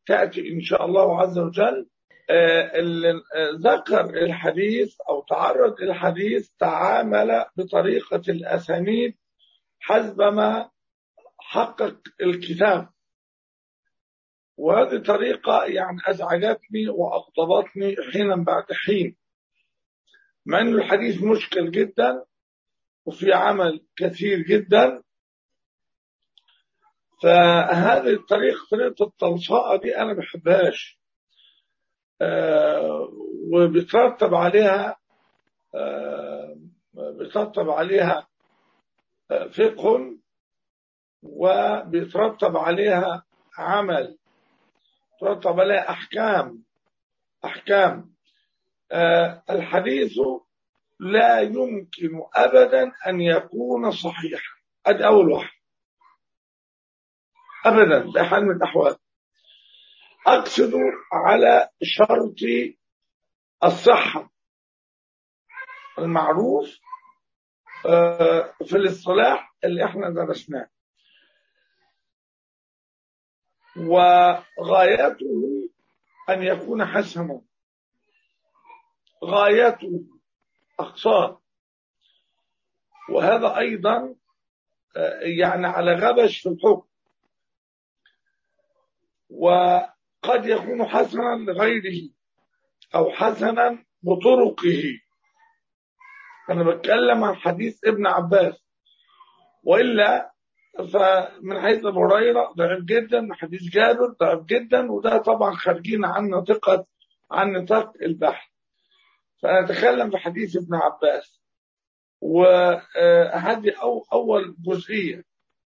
تأتي إن شاء الله عز وجل اللي ذكر الحديث أو تعرض الحديث تعامل بطريقة الأسانيد حسب ما حقق الكتاب وهذه طريقة يعني أزعجتني وأغضبتني حينا بعد حين مع أن الحديث مشكل جدا وفي عمل كثير جدا فهذه الطريقة طريقة التلصاء دي أنا ما بحبهاش آه وبيترتب عليها آه بيترتب عليها آه فقه وبيترتب عليها عمل ترتب عليها أحكام أحكام الحديث لا يمكن أبدا أن يكون صحيحا هذا أول واحد أبدا بحال من الأحوال أقصد على شرط الصحة المعروف في الاصطلاح اللي احنا درسناه وغايته أن يكون حسنا غايته أقصاه وهذا أيضا يعني على غبش في الحكم وقد يكون حسنا لغيره أو حسنا بطرقه أنا بتكلم عن حديث ابن عباس وإلا فمن حيث ابو هريره ضعيف جدا من حديث جابر ضعيف جدا وده طبعا خارجين عن نطقه عن نطاق البحث فانا اتكلم في حديث ابن عباس وهذه أو اول جزئيه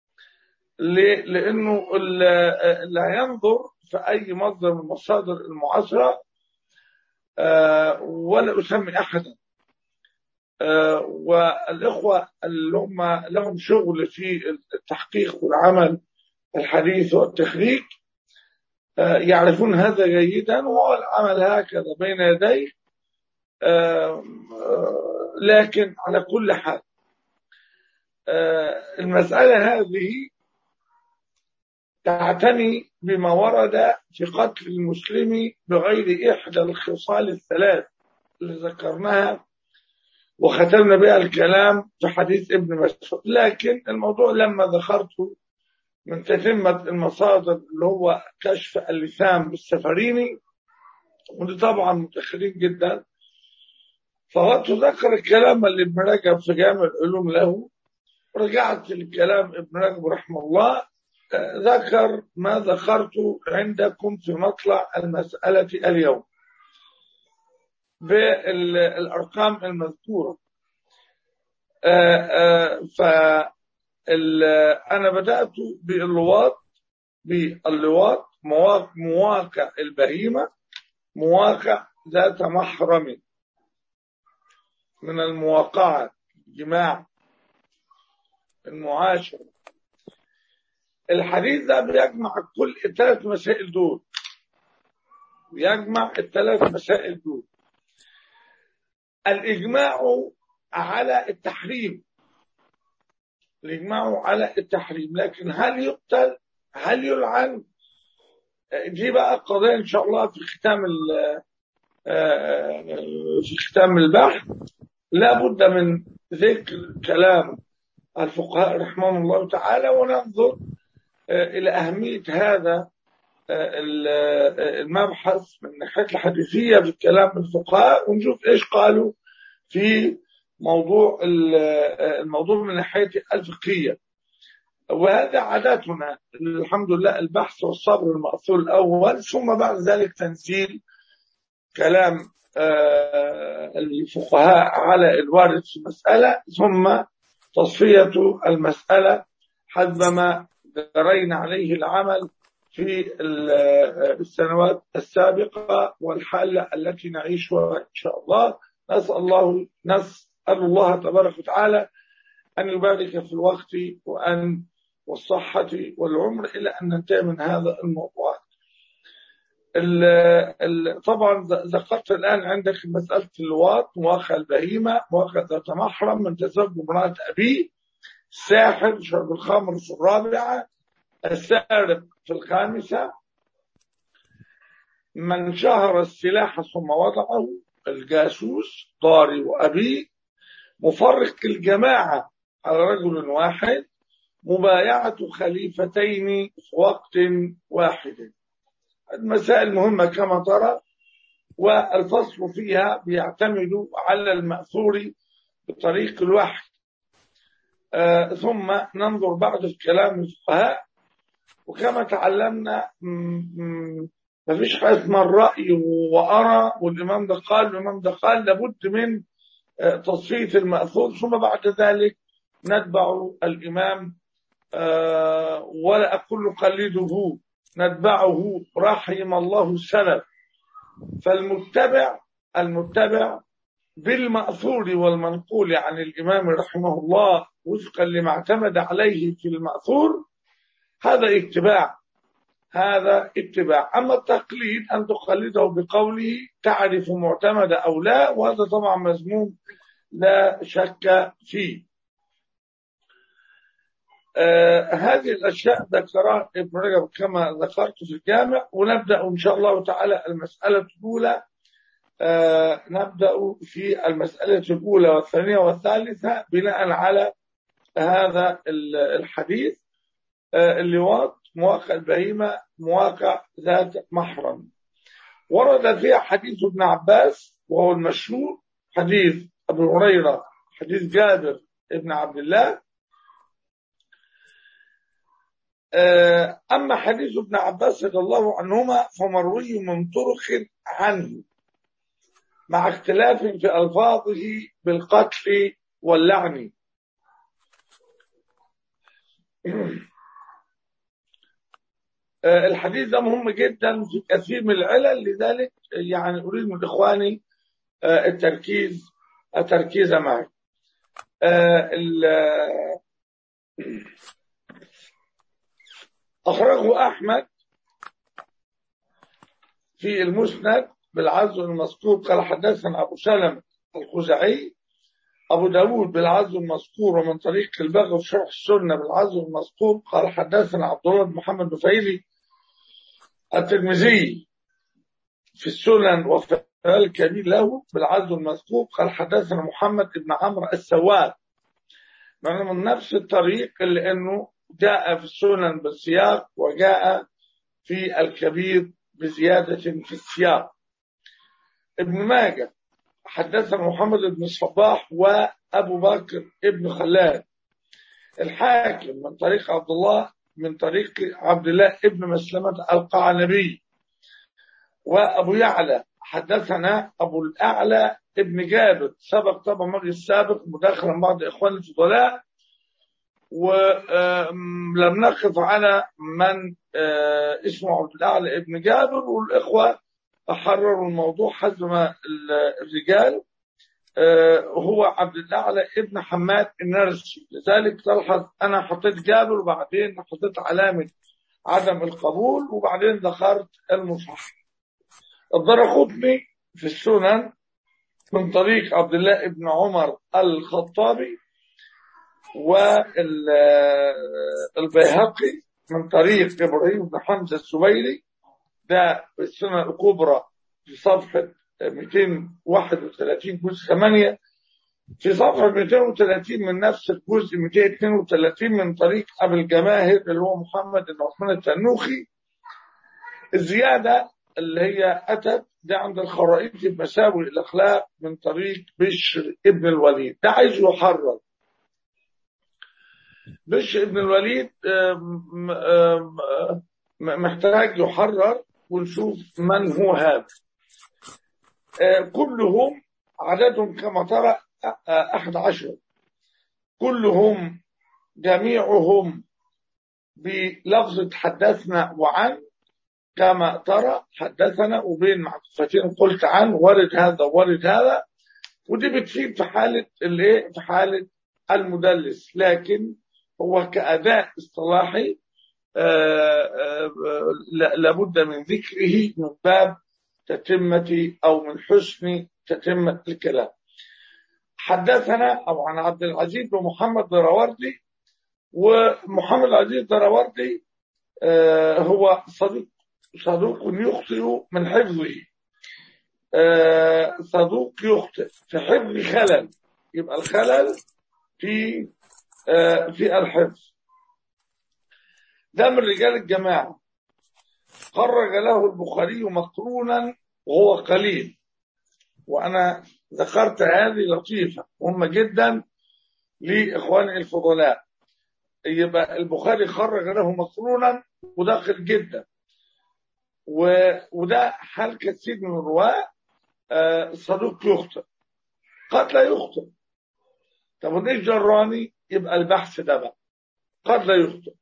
لانه اللي هينظر في اي مصدر من المصادر المعاصره ولا اسمي احدا والإخوة اللي هم لهم شغل في التحقيق والعمل الحديث والتخريج يعرفون هذا جيدا وهو العمل هكذا بين يديه لكن على كل حال المسألة هذه تعتني بما ورد في قتل المسلم بغير إحدى الخصال الثلاث اللي ذكرناها وختمنا بها الكلام في حديث ابن مسعود لكن الموضوع لما ذكرته من تتمة المصادر اللي هو كشف اللسان بالسفريني ودي طبعا متأخرين جدا فوقت ذكر الكلام اللي ابن رجب في جامع العلوم له رجعت لكلام ابن رجب رحمه الله ذكر ما ذكرته عندكم في مطلع المسألة اليوم بالارقام المذكوره ف انا بدات باللواط باللواط مواقع البهيمه مواقع ذات محرم من المواقعات جماع المعاشره الحديث ده بيجمع كل الثلاث مسائل دول يجمع الثلاث مسائل دول الإجماع على التحريم الإجماع على التحريم لكن هل يقتل هل يلعن دي بقى قضية إن شاء الله في ختام في ختام البحث لا بد من ذكر كلام الفقهاء رحمهم الله تعالى وننظر إلى أهمية هذا المبحث من ناحية الحديثية في الكلام الفقهاء ونشوف إيش قالوا في موضوع الموضوع من ناحية الفقهية وهذا عاداتنا الحمد لله البحث والصبر المأثور الأول ثم بعد ذلك تنزيل كلام الفقهاء على الوارد في المسألة ثم تصفية المسألة حسب ما جرينا عليه العمل في السنوات السابقة والحالة التي نعيشها إن شاء الله نسأل الله نسأل الله تبارك وتعالى أن يبارك في الوقت وأن والصحة والعمر إلى أن ننتهي من هذا الموضوع ال ال طبعا ذكرت الآن عندك مسألة اللواط مواقع البهيمة مواقع ذات محرم من تزوج امرأة أبيه الساحر شرب الخمر في الرابعة السارق في الخامسة من شهر السلاح ثم وضعه الجاسوس طاري وأبيه مفرق الجماعة على رجل واحد مبايعة خليفتين في وقت واحد المسائل مهمة كما ترى والفصل فيها بيعتمد على المأثور بطريق الوحي آه ثم ننظر بعد الكلام الفقهاء وكما تعلمنا ما فيش حاجه اسمها الرأي وأرى والإمام ده قال والإمام ده قال لابد من آه تصفية المأثور ثم بعد ذلك نتبع الإمام آه ولا أقول قلده نتبعه رحم الله السلف فالمتبع المتبع بالمأثور والمنقول عن الإمام رحمه الله وفقا لما اعتمد عليه في المأثور هذا اتباع هذا اتباع أما التقليد أن تقلده بقوله تعرف معتمد أو لا وهذا طبعا مذموم لا شك فيه آه هذه الأشياء ذكرها ابن رجب كما ذكرت في الجامع ونبدأ إن شاء الله تعالى المسألة الأولى آه نبدأ في المسألة الأولى والثانية والثالثة بناء على هذا الحديث آه اللواط مواقع البهيمة مواقع ذات محرم ورد فيها حديث ابن عباس وهو المشهور حديث أبو هريرة حديث جابر ابن عبد الله أما حديث ابن عباس رضي الله عنهما فمروي من طرق عنه مع اختلاف في ألفاظه بالقتل واللعن الحديث ده مهم جدا في كثير من العلل لذلك يعني أريد من إخواني التركيز التركيز معي أخرجه أحمد في المسند بالعزو المذكور قال حدثنا أبو سلم الخزعي أبو داود بالعزو المذكور ومن طريق البغي في شرح السنة بالعزو المذكور قال حدثنا عبد الله بن محمد نفيلي الترمذي في السنن وفي الكبير له بالعزو المذكور قال حدثنا محمد بن عمرو السواد من نفس الطريق اللي انه جاء في السنن بالسياق وجاء في الكبير بزيادة في السياق ابن ماجه حدثنا محمد بن الصباح وأبو بكر ابن خلاد الحاكم من طريق عبد الله من طريق عبد الله ابن مسلمة القعنبي وأبو يعلى حدثنا أبو الأعلى ابن جابر سبق طبعا مجلس السابق مداخلا بعض إخواني الفضلاء ولم نقف على من اسمه عبد الأعلى ابن جابر والإخوة حرروا الموضوع حسب ما الرجال هو عبد الأعلى ابن حماد النرسي لذلك تلحظ أنا حطيت جابر وبعدين حطيت علامة عدم القبول وبعدين ذكرت المصحف الدرقطني في السنن من طريق عبد الله ابن عمر الخطابي والبيهقي من طريق إبراهيم بن حمزة السبيلي ده في السنة الكبرى في صفحة 231 جزء 8 في صفحة 230 من نفس الجزء 232 من طريق أبي الجماهر اللي هو محمد بن عثمان التنوخي الزيادة اللي هي أتت ده عند الخرائط في مساوي الأخلاق من طريق بشر ابن الوليد ده عايز يحرر بشر ابن الوليد محتاج يحرر ونشوف من هو هذا كلهم عددهم كما ترى أحد عشر كلهم جميعهم بلفظ حدثنا وعن كما ترى حدثنا وبين معطفتين قلت عن ورد هذا ورد هذا ودي بتفيد في حالة الايه في حالة المدلس لكن هو كأداء اصطلاحي لابد من ذكره من باب تتمة أو من حسن تتمة الكلام حدثنا أو عن عبد العزيز بن محمد دراوردي ومحمد العزيز دراوردي هو صديق صدوق يخطئ من حفظه آه، صدوق يخطئ في حفظ خلل يبقى الخلل في آه، في الحفظ ده من رجال الجماعة خرج له البخاري مقرونا وهو قليل وأنا ذكرت هذه لطيفة مهمة جدا لإخواني الفضلاء يبقى البخاري خرج له مقرونا وداخل جدا و... وده حال كثير من الرواة آه، الصدوق يخطئ قد لا يخطئ طب وليش جراني يبقى البحث ده بقى قد لا يخطئ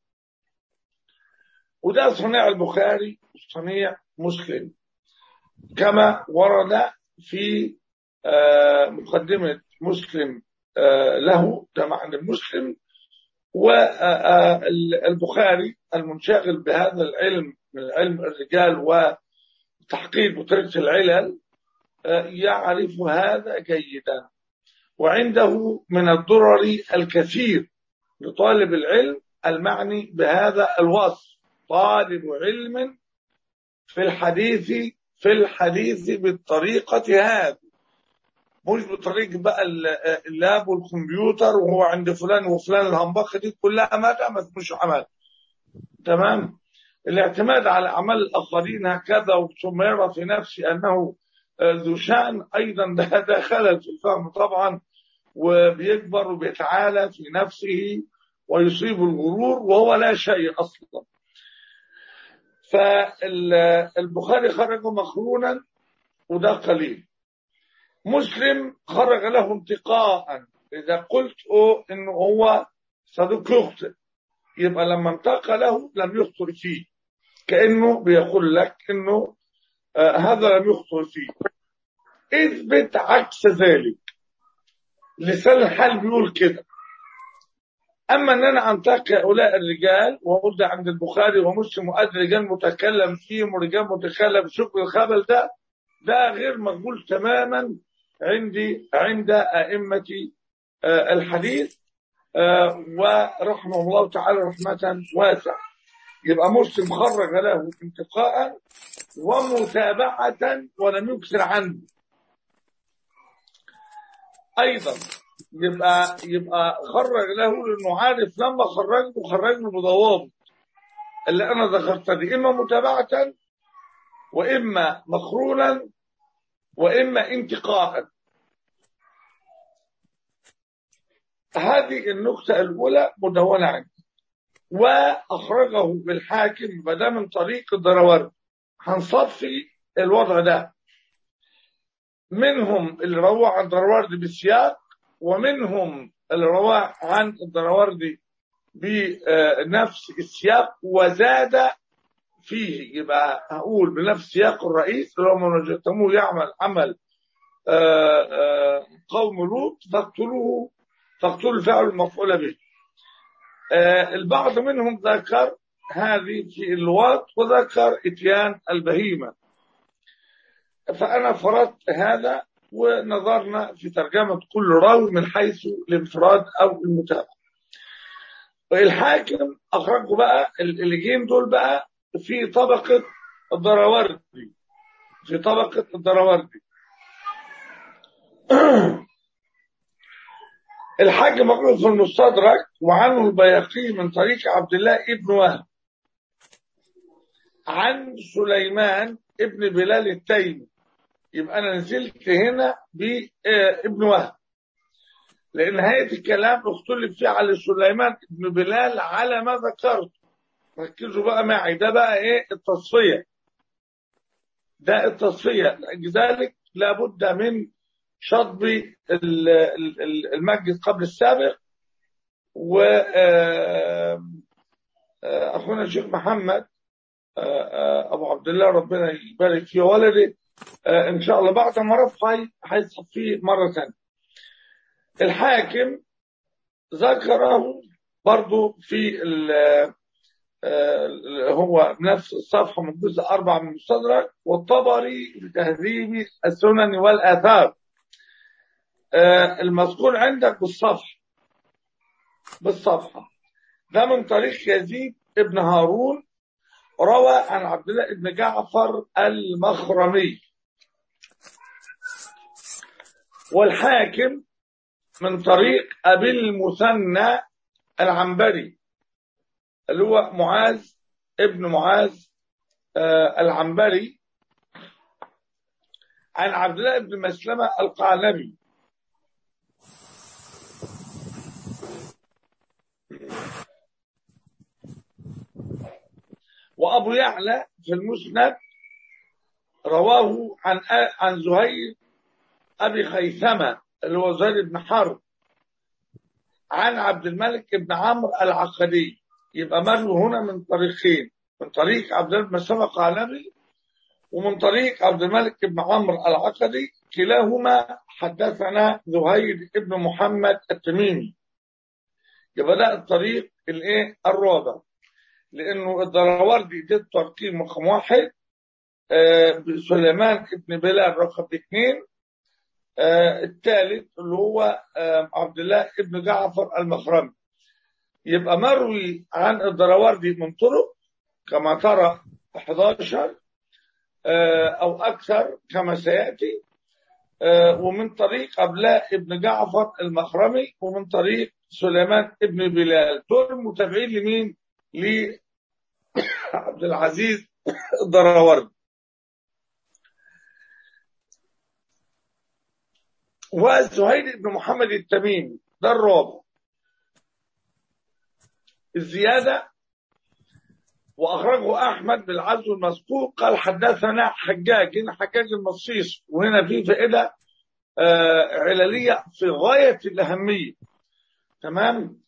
وده صنيع البخاري وصنيع مسلم كما ورد في آه، مقدمة مسلم آه، له ده معنى المسلم والبخاري المنشغل بهذا العلم من علم الرجال وتحقيق وطريقة العلل آه، يعرف هذا جيدا وعنده من الضرر الكثير لطالب العلم المعني بهذا الوصف طالب علم في الحديث في الحديث بالطريقة هذه مش بطريقة بقى اللاب والكمبيوتر وهو عند فلان وفلان الهنبخة دي كلها ما دامت مش عمل تمام الاعتماد على أعمال الآخرين هكذا ثم يرى في نفسه أنه ذو شأن أيضا ده, ده خلل في الفهم طبعا وبيكبر وبيتعالى في نفسه ويصيب الغرور وهو لا شيء أصلا فالبخاري خرج مخرونا وده قليل مسلم خرج له انتقاء إذا قلت إنه هو صديق يخطئ يبقى لما انتقى له لم يخطئ فيه كأنه بيقول لك إنه آه هذا لم يخطئ فيه اثبت عكس ذلك لسان الحال بيقول كده أما أن أنا أنتقي هؤلاء الرجال وأقول ده عند البخاري ومسلم وقد رجال متكلم فيهم ورجال متكلم شكر الخبل ده ده غير مقبول تماما عندي عند أئمة الحديث ورحمه الله تعالى رحمة واسعة يبقى مسلم خرج له انتقاء ومتابعة ولم يكسر عنه أيضا يبقى يبقى خرج له لانه عارف لما خرجه خرجه بضوابط اللي انا ذكرتها دي اما متابعه واما مخرونا واما انتقاء هذه النقطة الأولى مدونة عندي وأخرجه بالحاكم بدا من طريق الدراورد هنصفي الوضع ده منهم اللي روى عن الدراورد بالسياق ومنهم اللي رواه عن الدراوردي بنفس السياق وزاد فيه يبقى هقول بنفس سياق الرئيس اللي هو من وجدتموه يعمل عمل قوم لوط فاقتلوه فاقتلوا الفعل المفعول به البعض منهم ذكر هذه في اللواط وذكر اتيان البهيمة فأنا فرضت هذا ونظرنا في ترجمة كل راوي من حيث الانفراد أو المتابعة الحاكم أخرجوا بقى اللجين دول بقى في طبقة الدراوردي في طبقة الدراوردي الحاج مقلوب في المستدرك وعنه البياقي من طريق عبد الله ابن وهب عن سليمان ابن بلال التيمي يبقى انا نزلت هنا بابن وهب لان نهايه الكلام اختلف فيه على سليمان ابن بلال على ما ذكرت ركزوا بقى معي ده بقى ايه التصفيه ده التصفيه لذلك لابد من شطب المجلس قبل السابق و اخونا الشيخ محمد ابو عبد الله ربنا يبارك فيه ولدي ان شاء الله بعد ما رفع هيصفيه مره ثانيه الحاكم ذكره برضو في هو نفس الصفحة من جزء أربعة من المستدرك والطبري بتهذيب السنن والآثار المذكور عندك بالصفحة بالصفحة ده من طريق يزيد ابن هارون روى عن عبد الله بن جعفر المخرمي والحاكم من طريق أبي المثنى العنبري اللي هو معاذ ابن معاذ آه العنبري عن عبد الله بن مسلمة القعنبي وأبو يعلى في المسند رواه عن عن زهير أبي خيثمة اللي هو زهير بن حرب عن عبد الملك بن عمرو العقدي يبقى مروي هنا من طريقين من طريق عبد الله بن مسلمة القعنبي ومن طريق عبد الملك بن عمرو العقدي كلاهما حدثنا زهير بن محمد التميمي يبقى ده الطريق الايه الرابع لانه الدراوردي دي الترقيم رقم واحد آه سليمان بن بلال رقم اثنين آه الثالث اللي هو آه عبد الله بن جعفر المخرمي يبقى مروي عن الدراوردي من طرق كما ترى 11 أو أكثر كما سيأتي ومن طريق أبلاء ابن جعفر المخرمي ومن طريق سليمان ابن بلال دول متابعين لمين؟ لعبد العزيز الدراورد وزهير بن محمد التميمي ده الرابع الزيادة وأخرجه أحمد بالعزو المذكور قال حدثنا حجاج هنا حجاج المصيص وهنا في فائدة آه عللية في غاية الأهمية تمام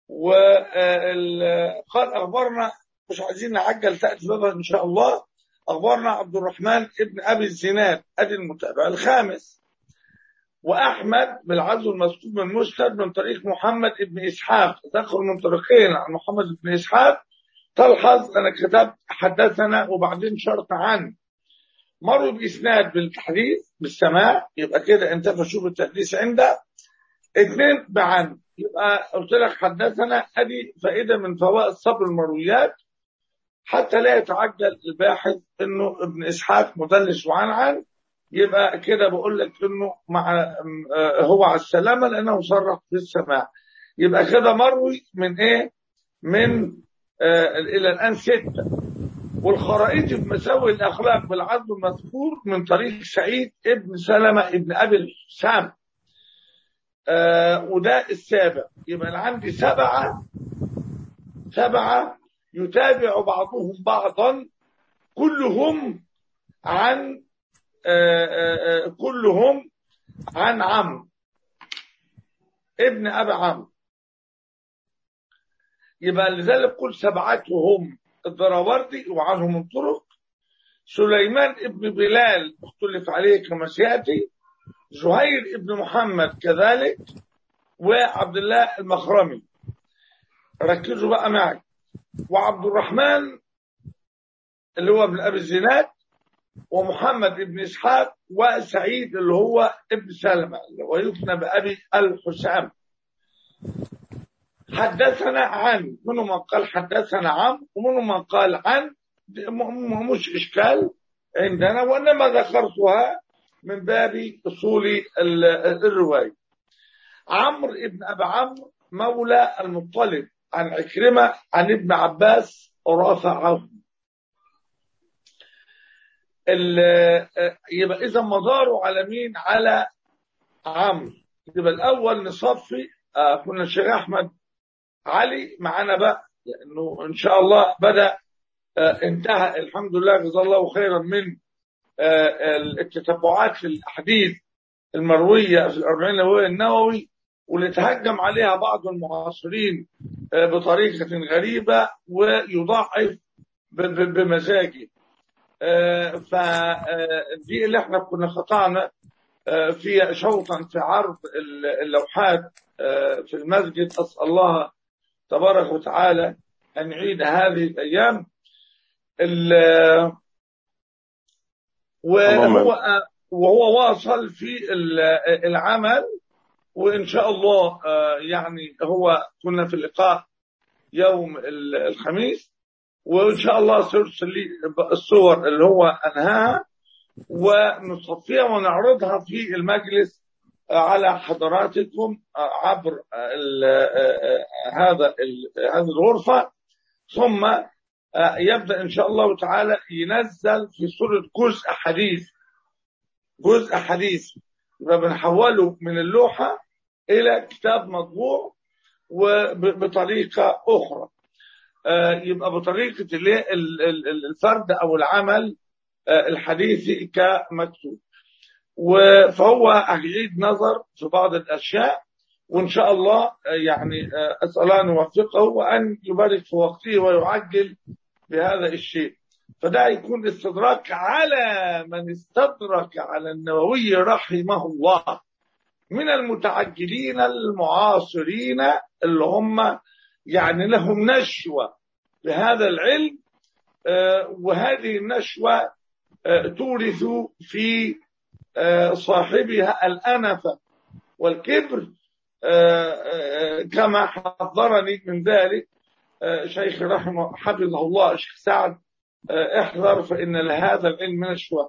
وقال أخبرنا مش عايزين نعجل تأتي بابا إن شاء الله أخبرنا عبد الرحمن ابن أبي الزناد أدي المتابع الخامس وأحمد بالعزو المذكور من مسند من طريق محمد ابن إسحاق ذكر من طريقين عن محمد بن إسحاق تلحظ انا كتبت حدثنا وبعدين شرط عن مروا باسناد بالتحديث بالسماع يبقى كده انت فشوف التحديث عنده اثنين بعن يبقى قلت لك حدثنا ادي فائده من فوائد صبر المرويات حتى لا يتعجل الباحث انه ابن اسحاق مدلس وعن عن يبقى كده بقول لك انه مع هو على السلامه لانه صرح في السماع يبقى كده مروي من ايه؟ من آه الى الان سته والخرائط بمساوي الاخلاق بالعدل المذكور من طريق سعيد ابن سلمه ابن ابي الحسام آه وده السابع يبقى انا عندي سبعه سبعه يتابع بعضهم بعضا كلهم عن آه كلهم عن عمرو ابن ابي عمرو يبقى لذلك قل سبعتهم الدراوردي وعنهم من طرق سليمان ابن بلال اختلف عليه كما سياتي زهير ابن محمد كذلك وعبد الله المخرمي ركزوا بقى معي وعبد الرحمن اللي هو ابن ابي الزناد ومحمد ابن اسحاق وسعيد اللي هو ابن سلمة اللي هو يكنى بابي الحسام حدثنا عن منهم من قال حدثنا عن ومنهم من قال عن مش اشكال عندنا وانما ذكرتها من باب اصول الروايه عمرو ابن ابي عمرو مولى المطلب عن عكرمه عن ابن عباس رافعه يبقى اذا مداره على مين على عمرو يبقى الاول نصفي آه كنا الشيخ احمد علي معانا بقى لانه ان شاء الله بدا آه انتهى الحمد لله جزاه الله خيرا من آه التتبعات للاحاديث المرويه في الاربعين النووي النووي واللي تهجم عليها بعض المعاصرين آه بطريقه غريبه ويضعف بمزاجه فدي اللي احنا كنا قطعنا في شوطا في عرض اللوحات في المسجد اسال الله تبارك وتعالى أن يعيد هذه الأيام وهو وهو واصل في العمل وإن شاء الله يعني هو كنا في اللقاء يوم الخميس وان شاء الله سيرسل لي الصور اللي هو انهاها ونصفيها ونعرضها في المجلس على حضراتكم عبر ال هذا ال هذه الغرفة ثم يبدأ إن شاء الله تعالى ينزل في صورة جزء حديث جزء حديث يبقى بنحوله من اللوحة إلى كتاب مطبوع وبطريقة أخرى يبقى بطريقة الفرد أو العمل الحديثي كمكتوب فهو هيعيد نظر في بعض الأشياء وإن شاء الله يعني أسأل أن يوفقه وأن يبارك في وقته ويعجل بهذا الشيء فده يكون استدراك على من استدرك على النووي رحمه الله من المتعجلين المعاصرين اللي هم يعني لهم نشوة بهذا العلم وهذه النشوة تورث في صاحبها الأنفة والكبر كما حذرني من ذلك شيخ رحمه حفظه الله الشيخ سعد احذر فإن لهذا العلم نشوة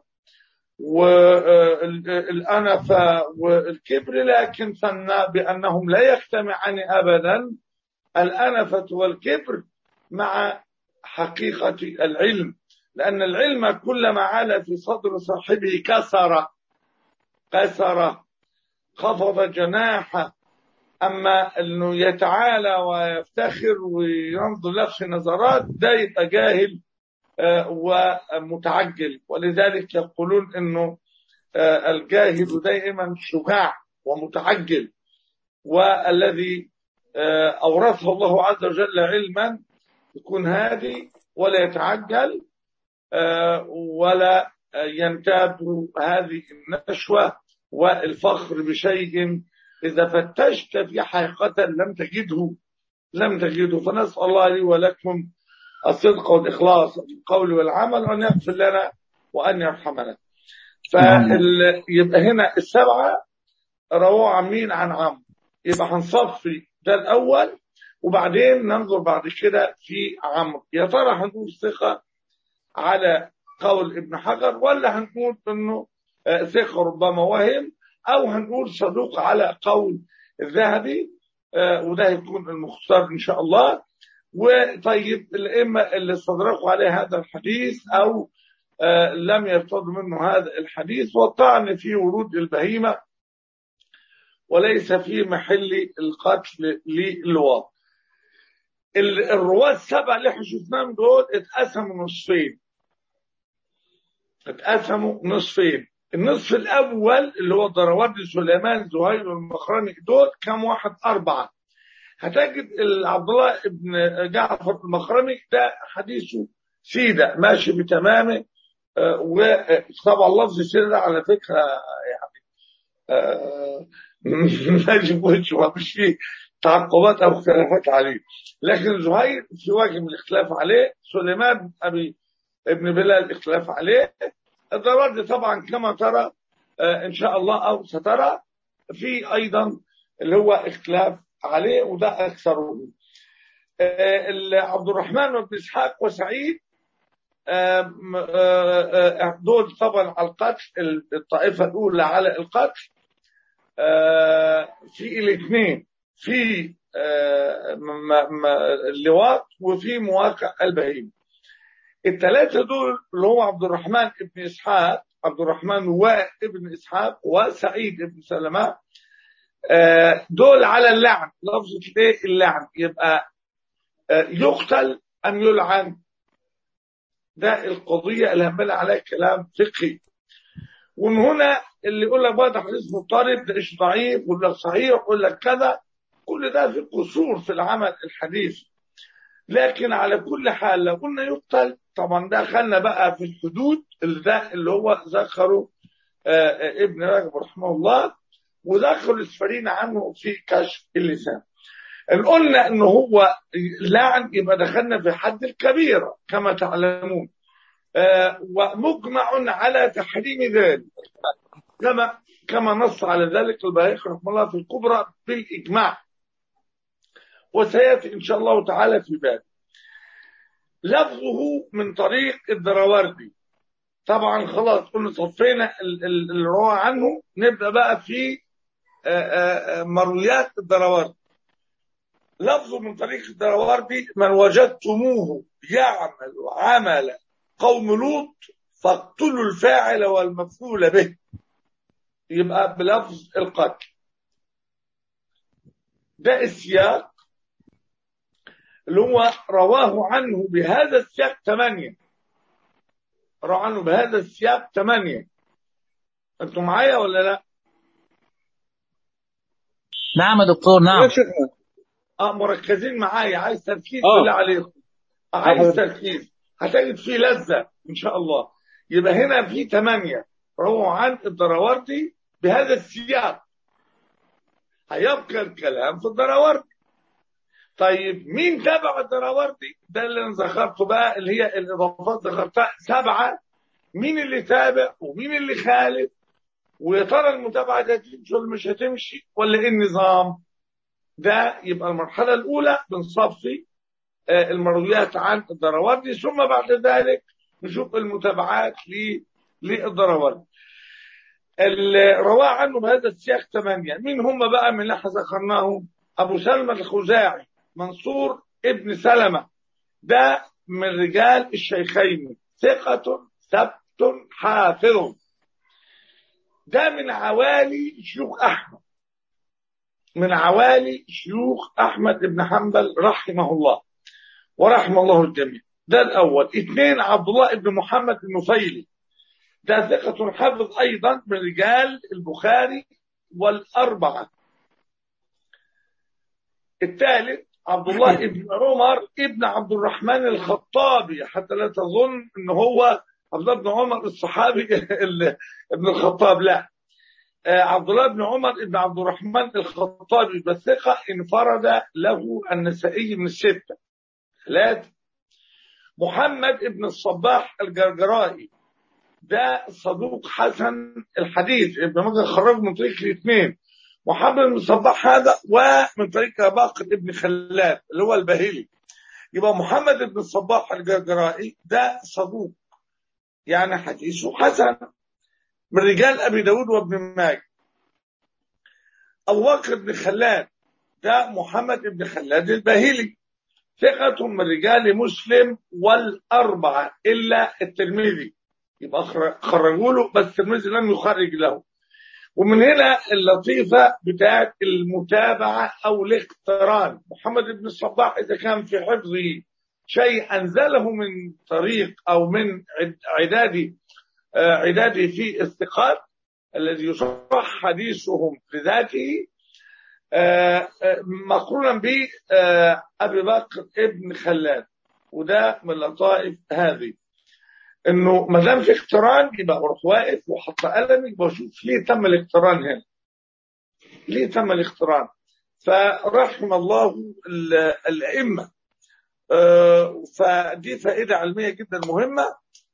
والأنفة والكبر لكن ثنى بأنهم لا يجتمعان أبدا الأنفة والكبر مع حقيقة العلم لأن العلم كلما علا في صدر صاحبه كسر كسر خفض جناحه أما أنه يتعالى ويفتخر وينظر نفس نظرات ده يبقى جاهل ومتعجل ولذلك يقولون أنه الجاهل دائما شجاع ومتعجل والذي أورثه الله عز وجل علما يكون هادي ولا يتعجل ولا ينتاب هذه النشوة والفخر بشيء إذا فتشت في حقيقة لم تجده لم تجده فنسأل الله لي ولكم الصدق والإخلاص في القول والعمل وأن يغفر لنا وأن يرحمنا فيبقى هنا السبعة رواه عن مين عن عم يبقى هنصفي ده الأول وبعدين ننظر بعد كده في عمرو يا ترى هنقول ثقة على قول ابن حجر ولا هنقول انه ثقة ربما وهم او هنقول صدوق على قول الذهبي وده يكون المختار ان شاء الله وطيب الائمه اللي استدركوا عليه هذا الحديث او لم يرتضوا منه هذا الحديث والطعن في ورود البهيمه وليس في محل القتل للواط الرواة السبع اللي احنا شفناهم دول اتقسموا نصفين اتقسموا نصفين النصف الاول اللي هو ضروات سليمان زهير المخراني دول كم واحد اربعه هتجد عبد الله بن جعفر المخرمي ده حديثه سيدة ماشي بتمامه وطبعا لفظ سيدة على فكرة يعني ماشي بوجهه مش فيه تعقبات او اختلافات عليه لكن زهير في وجه من الاختلاف عليه سليمان ابي ابن بلال الاختلاف عليه الضرر طبعا كما ترى ان شاء الله او سترى في ايضا اللي هو اختلاف عليه وده اكثر عبد الرحمن بن اسحاق وسعيد دول طبعا على القتل الطائفه الاولى على القتل في الاثنين في اللواط وفي مواقع البهيم الثلاثه دول اللي هو عبد الرحمن بن اسحاق عبد الرحمن وابن اسحاق وسعيد بن سلمة دول على اللعن لفظة ايه اللعن يبقى يقتل ام يلعن ده القضية اللي هنبني عليها كلام فقهي ومن هنا اللي يقول لك بقى ده حديث مضطرب ده ايش ضعيف ولا صحيح ولا كذا كل ده في قصور في العمل الحديثي لكن على كل حال لو قلنا يقتل طبعا ده خلنا بقى في الحدود اللي ده اللي هو ذكره آه ابن رجب رحمه الله وذكر السفرين عنه في كشف اللسان ان قلنا ان هو لعن يبقى دخلنا في حد الكبيره كما تعلمون آه ومجمع على تحريم ذلك كما كما نص على ذلك البهيق رحمه الله في الكبرى بالاجماع وسياتي ان شاء الله تعالى في باب لفظه من طريق الدراوردي طبعا خلاص قلنا صفينا اللي روى عنه نبدا بقى في مرويات الدراوردي لفظه من طريق الدراوردي من وجدتموه يعمل عمل قوم لوط فاقتلوا الفاعل والمفعول به يبقى بلفظ القتل ده السياق اللي هو رواه عنه بهذا السياق ثمانية رواه عنه بهذا السياق ثمانية انتوا معايا ولا لا؟ نعم يا دكتور نعم اه مركزين معايا عايز تركيز آه. بالله عليكم عايز تركيز هتجد فيه لذة ان شاء الله يبقى هنا في ثمانية رووا عن الدراوردي بهذا السياق هيبقى الكلام في الدراوردي طيب مين تابع الدراوردي ده اللي انا ذكرته بقى اللي هي الاضافات ذكرتها سبعه مين اللي تابع ومين اللي خالف ويا ترى المتابعه دي هتمشي ولا مش هتمشي ولا ايه النظام ده يبقى المرحله الاولى بنصفي آه، المرويات عن الدراوردي ثم بعد ذلك نشوف المتابعات ل- للدراوردي اللي رواه عنه بهذا السياق ثمانية مين هم بقى من اللي احنا ذكرناهم أبو سلمة الخزاعي منصور ابن سلمة ده من رجال الشيخين ثقة ثبت حافظ ده من عوالي شيوخ أحمد من عوالي شيوخ أحمد بن حنبل رحمه الله ورحم الله الجميع ده الأول اثنين عبد الله بن محمد النفيلي ده ثقة حافظ أيضا من رجال البخاري والأربعة الثالث عبد الله بن عمر ابن عبد الرحمن الخطابي حتى لا تظن ان هو عبد الله بن عمر الصحابي ال- ابن الخطاب لا آه، عبد الله بن عمر ابن عبد الرحمن الخطابي بالثقة انفرد له النسائي من الستة ثلاثة محمد ابن الصباح الجرجرائي ده صدوق حسن الحديث ابن ماجه خرج من طريق الاثنين محمد بن الصباح هذا ومن طريق باقر ابن خلاد اللي هو البهيلي يبقى محمد بن الصباح الجرجرائي ده صدوق يعني حديثه حسن من رجال ابي داود وابن ماجه ابو بكر بن خلاد ده محمد بن خلاد الباهلي ثقة من رجال مسلم والأربعة إلا الترمذي يبقى خر- خرجوا له بس الترمذي لم يخرج له ومن هنا اللطيفة بتاعت المتابعة أو الاقتران محمد بن الصباح إذا كان في حفظه شيء أنزله من طريق أو من عد- عداد آه، عداده في الثقات الذي يصح حديثهم لذاته آه، آه، مقرونا بأبي بكر ابن خلاد وده من اللطائف هذه انه ما دام في اقتران يبقى اروح واقف وحط قلمي بشوف ليه تم الاقتران هنا ليه تم الاقتران فرحم الله ال- الائمه آه، فدي فائده علميه جدا مهمه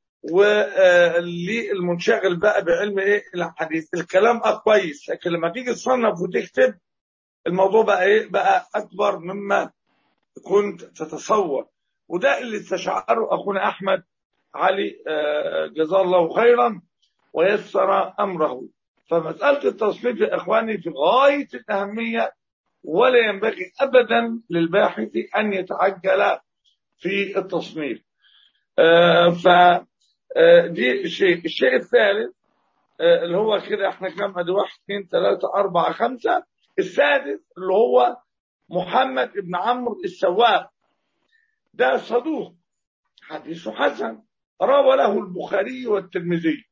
وللمنشغل بقى بعلم ايه الحديث الكلام اه كويس لكن لما تيجي تصنف وتكتب الموضوع بقى ايه بقى اكبر مما كنت تتصور وده اللي استشعره اخونا احمد علي آه، جزاه الله خيرا ويسر امره فمساله التصنيف يا اخواني في غايه الاهميه ولا ينبغي ابدا للباحث ان يتعجل في التصنيف آه، ف آه، دي شيء الشيء الثالث آه، اللي هو كده احنا كام ادي واحد اثنين ثلاثة أربعة خمسة السادس اللي هو محمد بن عمرو السواق ده صدوق حديثه حسن روى له البخاري والترمذي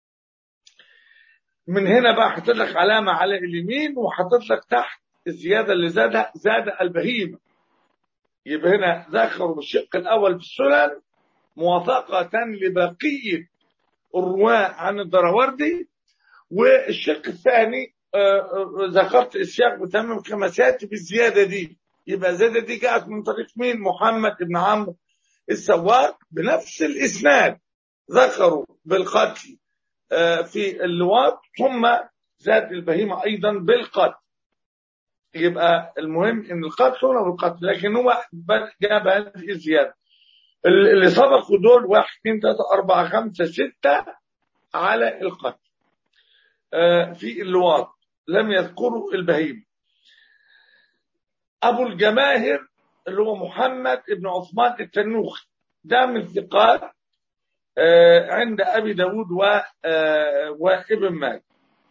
من هنا بقى حطيت لك علامة على اليمين وحطيت لك تحت الزيادة اللي زادها زاد البهيمة يبقى هنا ذكروا بالشق الأول في السنن موافقة لبقية الرواة عن الدراوردي والشق الثاني آه، آه، ذكرت السياق بتمام كما سياتي بالزياده دي يبقى الزياده دي جاءت من طريق مين؟ محمد بن عمرو السواق بنفس الاسناد ذكروا بالقتل آه، في اللواط ثم زاد البهيمه ايضا بالقتل يبقى المهم ان القتل هنا بالقتل لكن هو جاب هذه الزياده اللي سبقوا دول واحد اثنين ثلاثة أربعة خمسة ستة على القتل آه، في اللواط لم يذكروا البهيمة أبو الجماهر اللي هو محمد بن عثمان التنوخي ده من ثقات آه، عند أبي داود و- آه، وابن ماجه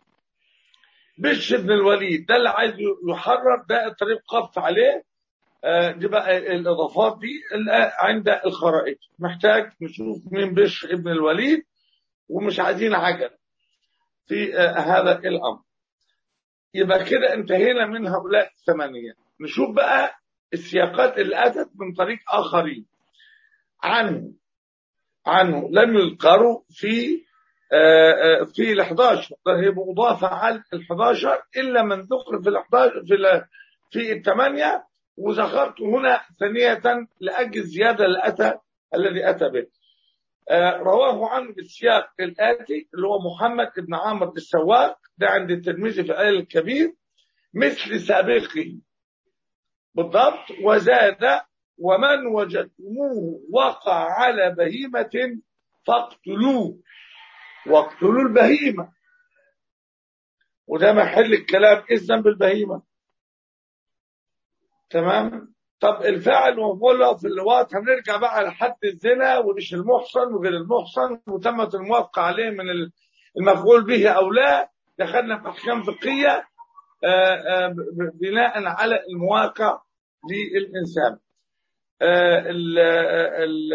بش بن الوليد ده اللي عايز يحرر ده الطريق قف عليه آه، دي بقى الإضافات دي اللي عند الخرائط محتاج نشوف مين بش ابن الوليد ومش عايزين عجل في آه، هذا الأمر يبقى كده انتهينا من هؤلاء الثمانية نشوف بقى السياقات اللي أتت من طريق آخرين عنه عنه لم يذكروا في آه، آه، في ال 11 هي مضافة على ال 11 إلا من ذكر في ال 11 في ال- في الثمانية وذكرت هنا ثانية لأجل الزيادة اللي أتى الذي أتى به آه، رواه عنه بالسياق الآتي اللي هو محمد بن عامر السواق ده عند الترمذي في الآية الكبير مثل سابقه بالضبط وزاد ومن وجدتموه وقع على بهيمة فاقتلوه واقتلوا البهيمة وده محل الكلام إيه ذنب البهيمة تمام طب الفاعل ومولى في اللواط هنرجع بقى لحد الزنا ومش المحصن وغير المحصن وتمت الموافقة عليه من المفعول به أو لا دخلنا في أحكام فقهية آه، آه، ب- بناء على المواقع للإنسان آه، ال- ال-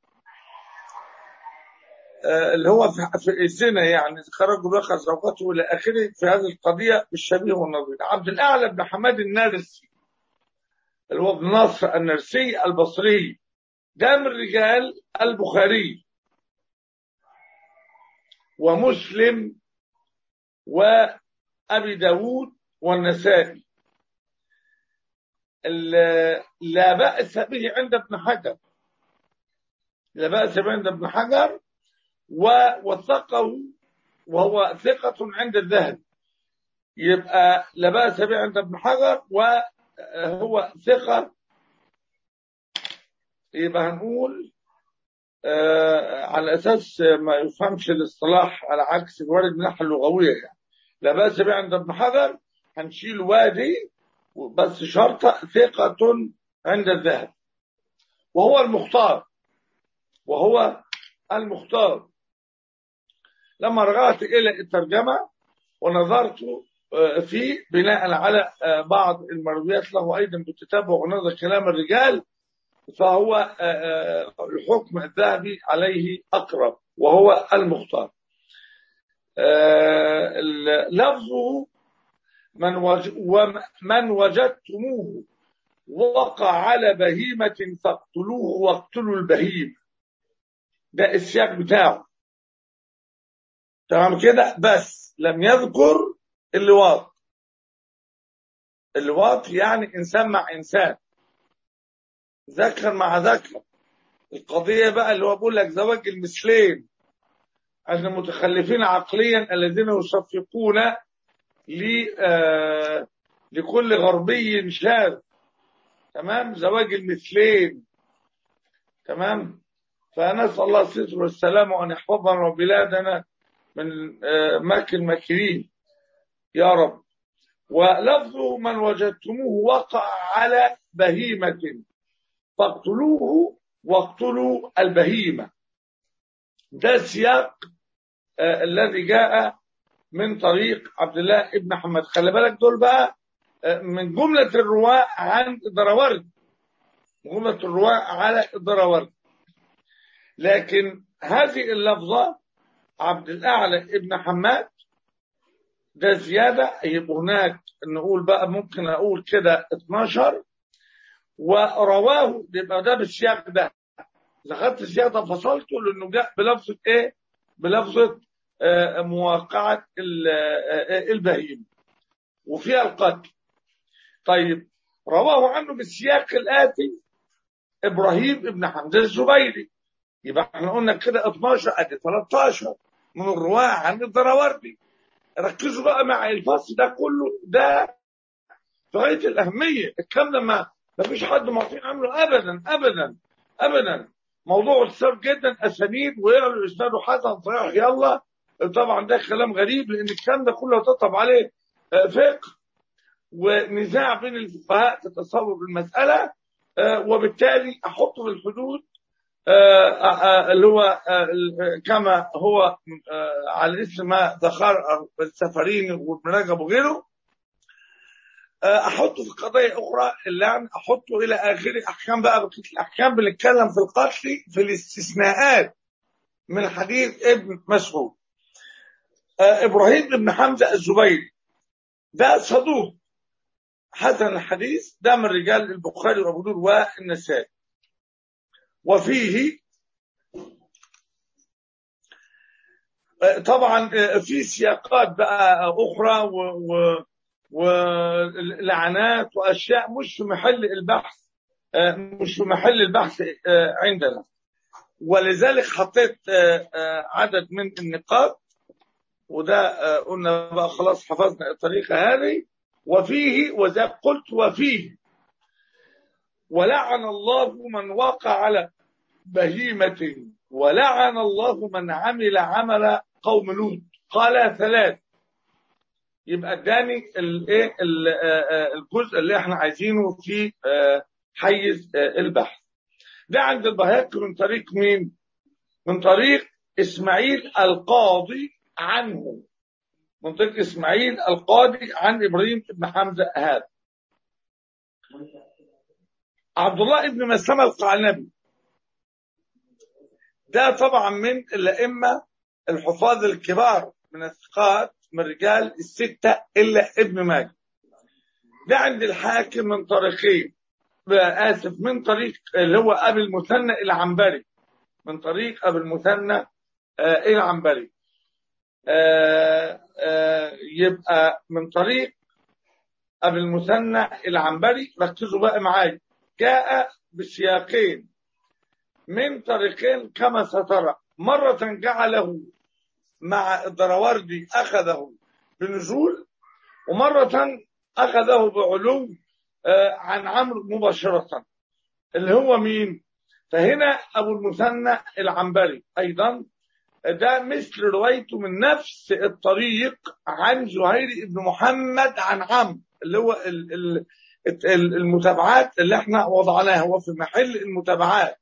آه، اللي هو في- في الزنا يعني خرج بلغة زوجته إلى آخره في هذه القضية بالشبيه والنظير عبد الأعلى بن حماد النارسي اللي هو ابن نصر النرسي البصري ده من رجال البخاري ومسلم وأبي داود والنسائي ال- لا بأس به عند ابن حجر لا بأس به عند ابن حجر ووثقه وهو ثقة عند الذهب يبقى لا بأس به عند ابن حجر وهو ثقة يبقى هنقول آه، على أساس ما يفهمش الاصطلاح على عكس الوارد من الناحية اللغوية يعني لا بأس به عند ابن حجر هنشيل وادي بس شرطة ثقة عند الذهب وهو المختار وهو المختار لما رجعت إلى الترجمة ونظرت آه، فيه بناء على آه، بعض المرويات له أيضا بالتتابع ونظر كلام الرجال فهو آه، آه، الحكم الذهبي عليه أقرب وهو المختار آه، ال- لفظه من وج... ومن وجدتموه وقع على بهيمة فاقتلوه واقتلوا البهيمة ده السياق بتاعه تمام كده بس لم يذكر اللواط اللواط يعني إنسان مع إنسان ذكر مع ذكر القضية بقى اللي هو بيقول لك زواج المثلين أن المتخلفين عقليا الذين يصفقون ل آه، لكل غربي شاذ تمام زواج المثلين تمام فنسأل الله الستر والسلام وأن يحفظنا وبلادنا من آه، مكر الماكرين يا رب ولفظه من وجدتموه وقع على بهيمة فاقتلوه واقتلوا البهيمة ده السياق آه، الذي جاء من طريق عبد الله ابن حماد خلي بالك دول بقى آه، من جملة الرواة عن الدراورد جملة الرواة على الدراورد لكن هذه اللفظة عبد الأعلى ابن حماد ده زيادة يبقى هناك نقول بقى ممكن أقول كده 12 ورواه يبقى ده بالسياق ده إذا خدت السياق ده فصلته لأنه جاء بلفظة إيه؟ بلفظة آه، مواقعة ال- آه، البهيم وفيها القتل طيب رواه عنه بالسياق الآتي إبراهيم ابن حمزة الزبيري يبقى احنا قلنا كده 12 ادي 13 من الرواة عن الدراوردي ركزوا بقى مع الفصل ده كله ده في غايه الاهميه الكلام ده ما ما فيش حد معطيه عنه ابدا ابدا ابدا موضوع سهل جدا اسانيد ويعلو اسناده حسن صحيح يلا طبعا ده كلام غريب لان الكلام ده كله تطب عليه آه، فقه ونزاع بين الفقهاء في تصور المساله آه، وبالتالي احطه في الحدود آه، آه، اللي هو آه، كما هو آه، على اسم ما ذكر السفرين وابن رجب وغيره آه، احطه في قضايا اخرى اللي يعني احطه الى اخر احكام بقى بقيه الاحكام بنتكلم في القتل في الاستثناءات من حديث ابن مسعود آه، ابراهيم بن حمزه الزبيري ده صدوق حسن الحديث ده من رجال البخاري وابو داود والنسائي وفيه آه، طبعا آه، في سياقات بقى اخرى و, و ولعنات واشياء مش في محل البحث آه، مش في محل البحث آه، عندنا ولذلك حطيت آه، آه، عدد من النقاط وده آه، قلنا بقى خلاص حفظنا الطريقه هذه وفيه وزي ما قلت وفيه ولعن الله من وقع على بهيمة ولعن الله من عمل عمل قوم لوط قال ثلاث يبقى اداني الايه ال- آه، آه، الجزء اللي احنا عايزينه في آه، حيز آه، البحث ده عند البهاقي من طريق مين من طريق اسماعيل القاضي عنه من طريق اسماعيل القاضي عن ابراهيم بن حمزه هذا عبد الله بن مسلمه القعنبي ده طبعا من الائمه الحفاظ الكبار من الثقات من رجال الستة إلا ابن ماجه ده عند الحاكم من طريقين آسف من طريق اللي هو أبي المثنى العنبري من طريق أبي المثنى آه، العنبري آه، آه، يبقى من طريق أبي المثنى العنبري ركزوا بقى معايا جاء بسياقين من طريقين كما سترى مرة جعله مع الدراوردي أخذه بنزول ومرة أخذه بعلو آه، عن عمرو مباشرة اللي هو مين فهنا أبو المثنى العنبري أيضا ده مثل روايته من نفس الطريق عن زهير بن محمد عن عمرو اللي هو ال- ال- ال- المتابعات اللي احنا وضعناها هو في محل المتابعات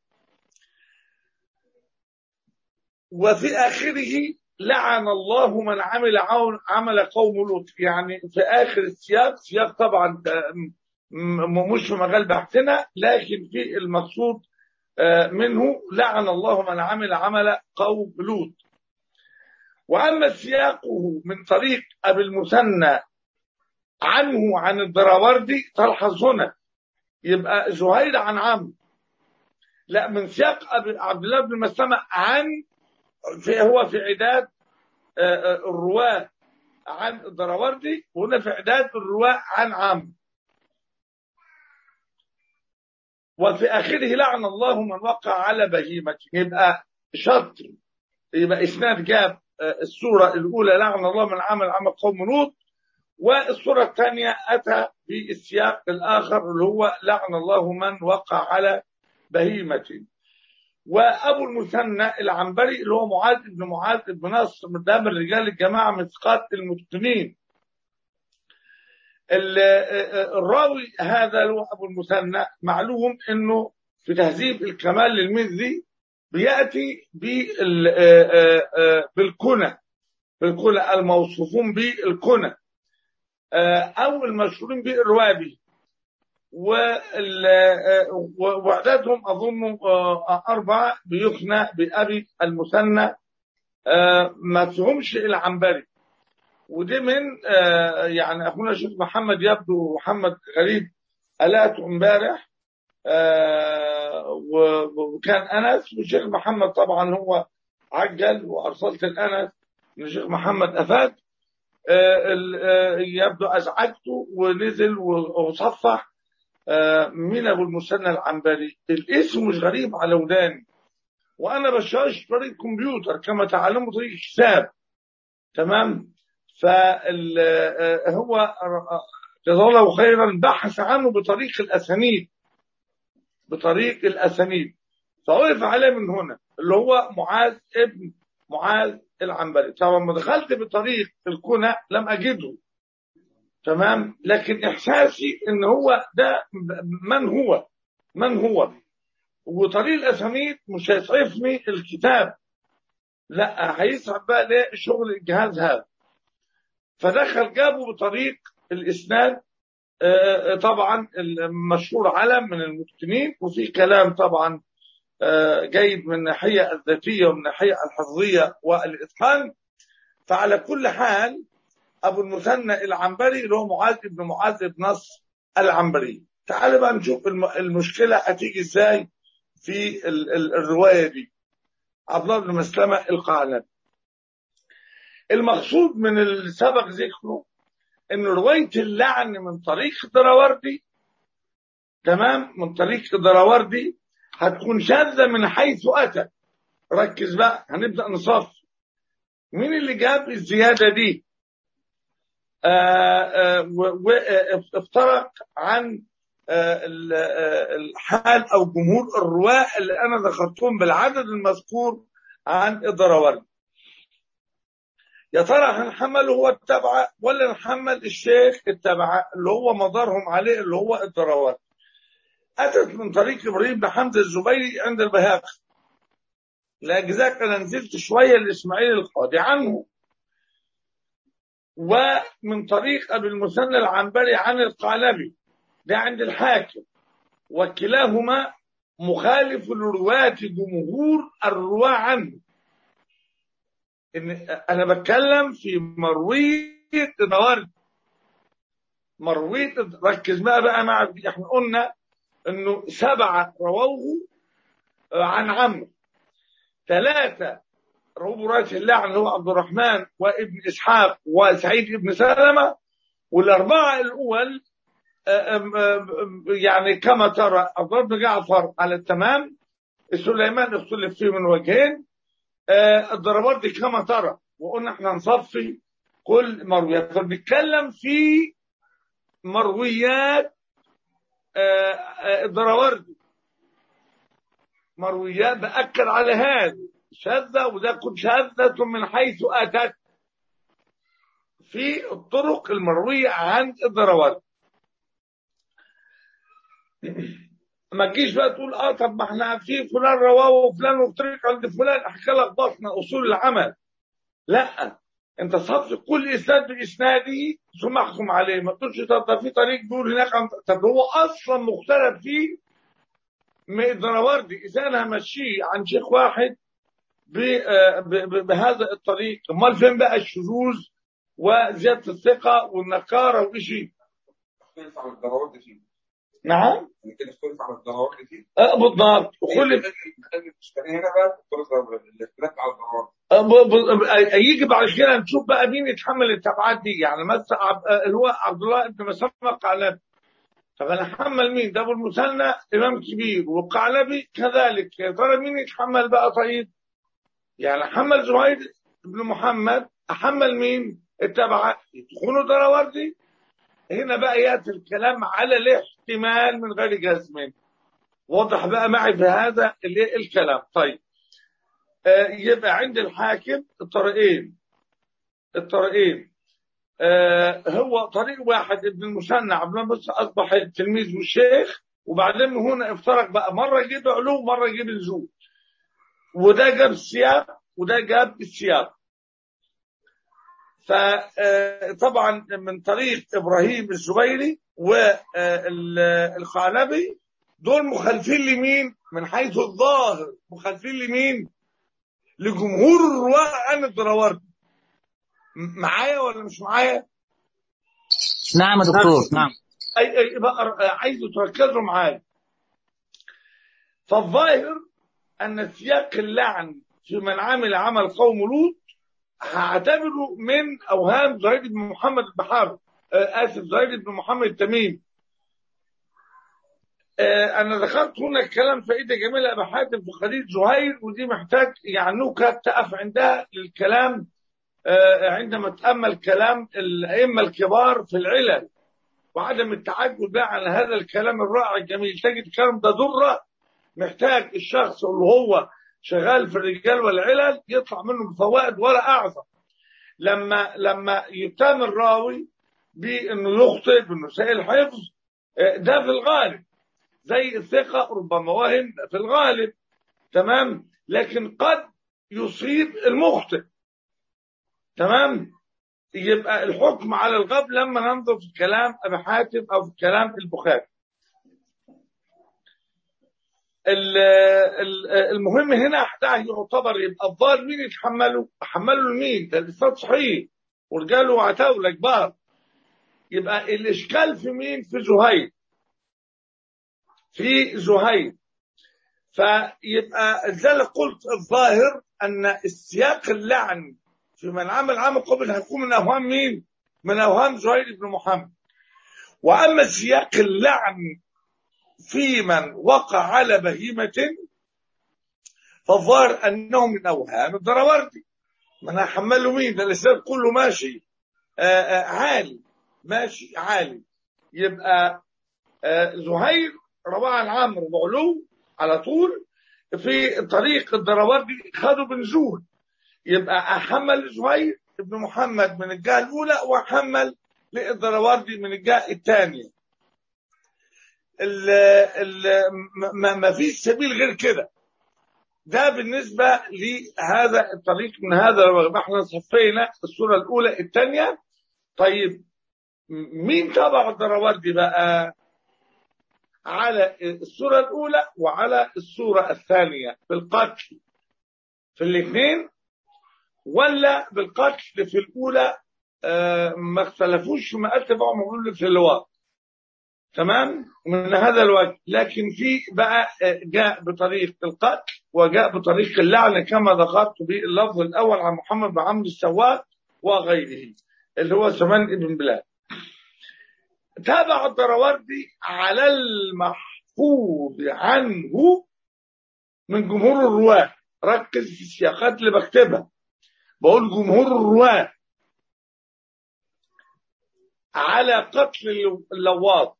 وفي آخره لعن الله من عمل عون- عمل قوم لوط يعني في آخر السياق سياق طبعا آه، م- م- مش في مجال بحثنا لكن في المقصود آه، منه لعن الله من عمل عمل قوم لوط وأما سياقه من طريق أبي المثنى عنه عن الدراوردي تلحظ هنا يبقى زهير عن عمرو لا من سياق أبي عبد الله بن مسلمة عن في هو في عداد آه، آه، الرواة عن الدراوردي وهنا في عداد الرواة عن عمرو وفي آخره لعن الله من وقع على بهيمة يبقى شطر يبقى إسناد جاب آه، السورة الأولى لعن الله من عمل عمل قوم لوط والسورة الثانية أتى بالسياق الآخر اللي هو لعن الله من وقع على بهيمة وأبو المثنى العنبري اللي هو معاذ بن معاذ بن نصر ده من رجال الجماعة من ثقات المتقنين ال- الراوي هذا اللي هو أبو المثنى معلوم إنه في تهذيب الكمال للمزي بيأتي بال- آه، آه، آه، بالكنى بالكنى الموصوفون بالكنى آه، أو المشهورين بالروابي وال- آه، وعددهم أظن آه، أربعة بيخنى بأبي المثنى آه، ما فيهمش العنبري ودي من آه، يعني أخونا الشيخ محمد يبدو محمد غريب قالته امبارح آه، و- وكان أنس والشيخ محمد طبعا هو عجل وأرسلت الأنس للشيخ محمد أفاد آه، ال- آه، يبدو أزعجته ونزل وصفح آه، من أبو المثنى العنبري الاسم مش غريب على وداني وأنا بشاش طريق كمبيوتر كما تعلموا طريق حساب تمام فهو جزاه الله خيرا بحث عنه بطريق الأسانيد بطريق الأسانيد فوقف عليه من هنا اللي هو معاذ ابن معاذ العنبري طبعا لما دخلت بطريق الكنى لم اجده تمام لكن احساسي ان هو ده من هو من هو وطريق الاسانيد مش هيسعفني الكتاب لا هيسعف بقى ليه شغل الجهاز هذا فدخل جابه بطريق الاسناد آه، طبعا المشهور علم من المتقنين وفي كلام طبعا آه، جيد من الناحيه الذاتيه ومن الناحيه الحفظيه والاتقان فعلى كل حال ابو المثنى العنبري اللي هو معاذ بن معاذ بن نصر العنبري تعال بقى نشوف الم- المشكله هتيجي ازاي في ال- ال- الروايه دي عبد الله بن مسلمه القعنبي المقصود من اللي سبق ذكره ان روايه اللعن من طريق الدراوردي تمام من طريق الدراوردي هتكون شاذه من حيث اتى ركز بقى هنبدا نصف مين اللي جاب الزياده دي آه، آه، و- و- آه، افترق عن آه، ال- آه، الحال او جمهور الرواه اللي انا ذكرتهم بالعدد المذكور عن الدراوردي يا ترى هنحمله هو التبعة ولا نحمل الشيخ التبعة اللي هو مدارهم عليه اللي هو الدراوات أتت من طريق إبراهيم بن حمزة الزبيري عند البهاقي لأجزاك أنا نزلت شوية لإسماعيل القاضي عنه ومن طريق أبي المثنى العنبري عن القعنبي ده عند الحاكم وكلاهما مخالف لرواة جمهور الرواة عنه ان انا بتكلم في مرويه النوارد مرويه ركز بقى بقى مع احنا قلنا انه سبعه رووه عن عمرو ثلاثه رووا راس اللعن اللي هو عبد الرحمن وابن اسحاق وسعيد بن سلمه والاربعه الاول آم، آم، يعني كما ترى عبد الله بن جعفر على التمام سليمان اختلف فيه من وجهين آه، الضربات دي كما ترى وقلنا احنا نصفي كل مرويات فبنتكلم في مرويات آه، آه، الدراوردي مرويات بأكد على هذا شاذة وده كنت شاذة من حيث أتت في الطرق المروية عن الدراوردي ما تجيش بقى تقول اه طب ما احنا في فلان رواه وفلان وطريق عند فلان احكي لك بطن اصول العمل لا انت صف كل اسناد باسناده ثم احكم عليه ما تقولش طب ده في طريق بيقول هناك عن- طب هو اصلا مختلف فيه من الدراوردي اذا انا همشيه عن شيخ واحد ب- آه، ب- ب- بهذا الطريق امال فين بقى الشذوذ وزياده الثقه والنكاره وشيء اختلف عن الضرورات فيه نعم يعني كده اختلف عن الضرورات فيه آه، بالضبط وكل المشكله هنا بقى اختلف الاختلاف على الضرورات ب- ب- يجي بعد كده نشوف بقى مين يتحمل التبعات دي يعني مثلا عب- اللي هو عبد الله بن مسلمة القعنبي طب انا احمل مين ده ابو المثنى امام كبير والقعنبي كذلك يا ترى مين يتحمل بقى طيب يعني احمل زهير بن محمد احمل مين التبعات يدخلوا دراوردي هنا بقى ياتي الكلام على الاحتمال من غير جزم واضح بقى معي في هذا اللي- الكلام طيب آه، يبقى عند الحاكم الطريقين الطريقين آه، هو طريق واحد ابن المثنى عبد الله بس اصبح التلميذ والشيخ وبعدين من هنا افترق بقى مره يجيب علو مره يجيب نزول وده جاب السياق وده جاب السياق فطبعا من طريق ابراهيم الزبيري والقعنبي دول مخالفين لمين من حيث الظاهر مخالفين لمين لجمهور الرواة عن الدراوردي م- معايا ولا مش معايا نعم يا دكتور نعم اي اي بقى عايز تركزوا معايا فالظاهر ان سياق اللعن في من عمل عمل قوم لوط هعتبره من اوهام زهير بن محمد البحار آه، اسف زهير بن محمد التميم آه، انا ذكرت هنا الكلام فائده جميله ابا حاتم في خليل زهير ودي محتاج يعني نكت تقف عندها للكلام آه، عندما تامل كلام الائمه الكبار في العلل وعدم التعجب بقى على هذا الكلام الرائع الجميل تجد الكلام ده ذره محتاج الشخص اللي هو شغال في الرجال والعلل يطلع منه بفوائد ولا اعظم لما لما يتم الراوي بانه يخطئ بانه سائل حفظ آه، ده في الغالب زي الثقه ربما وهم في الغالب تمام لكن قد يصيب المخطئ تمام يبقى الحكم على الغب لما ننظر في كلام ابي حاتم او في كلام البخاري ال- ال- المهم هنا ده يعتبر يبقى الظاهر مين يتحمله؟ تحمله لمين؟ ده الاسناد صحيح ورجاله وعتاوله كبار يبقى الاشكال في مين؟ في زهير في زهير فيبقى ذلك قلت الظاهر ان السياق اللعن في من عمل عمل قبل هيكون من اوهام مين؟ من اوهام زهير بن محمد واما سياق اللعن في من وقع على بهيمة فالظاهر أنه من أوهام الدراوردي ما أنا حمله مين ده الإسلام كله ماشي آآ آآ عالي ماشي عالي يبقى آه، زهير رواه عن عمرو بعلو على طول في طريق الدراوردي خدوا بنزول يبقى أحمل زهير ابن محمد من الجهة الأولى وحمل للدراوردي من الجهة الثانية ال ال ما- ما فيش سبيل غير كده ده بالنسبة لهذا الطريق من هذا الوجه احنا صفينا الصورة الأولى الثانية طيب م- مين تبع الدراوردي بقى على الصورة الأولى وعلى الصورة الثانية بالقتل في الاثنين ولا بالقتل في الأولى آه، ما اختلفوش ما اتبعوا مقولة في اللواء تمام من هذا الوجه لكن في بقى آه، جاء بطريق القتل وجاء بطريق اللعنة كما ذكرت باللفظ الأول عن محمد بن عمرو السواق وغيره اللي هو سمان بن بلال تابع الدراوردي على المحفوظ عنه من جمهور الرواة ركز في السياقات اللي بكتبها بقول جمهور الرواة على قتل اللواط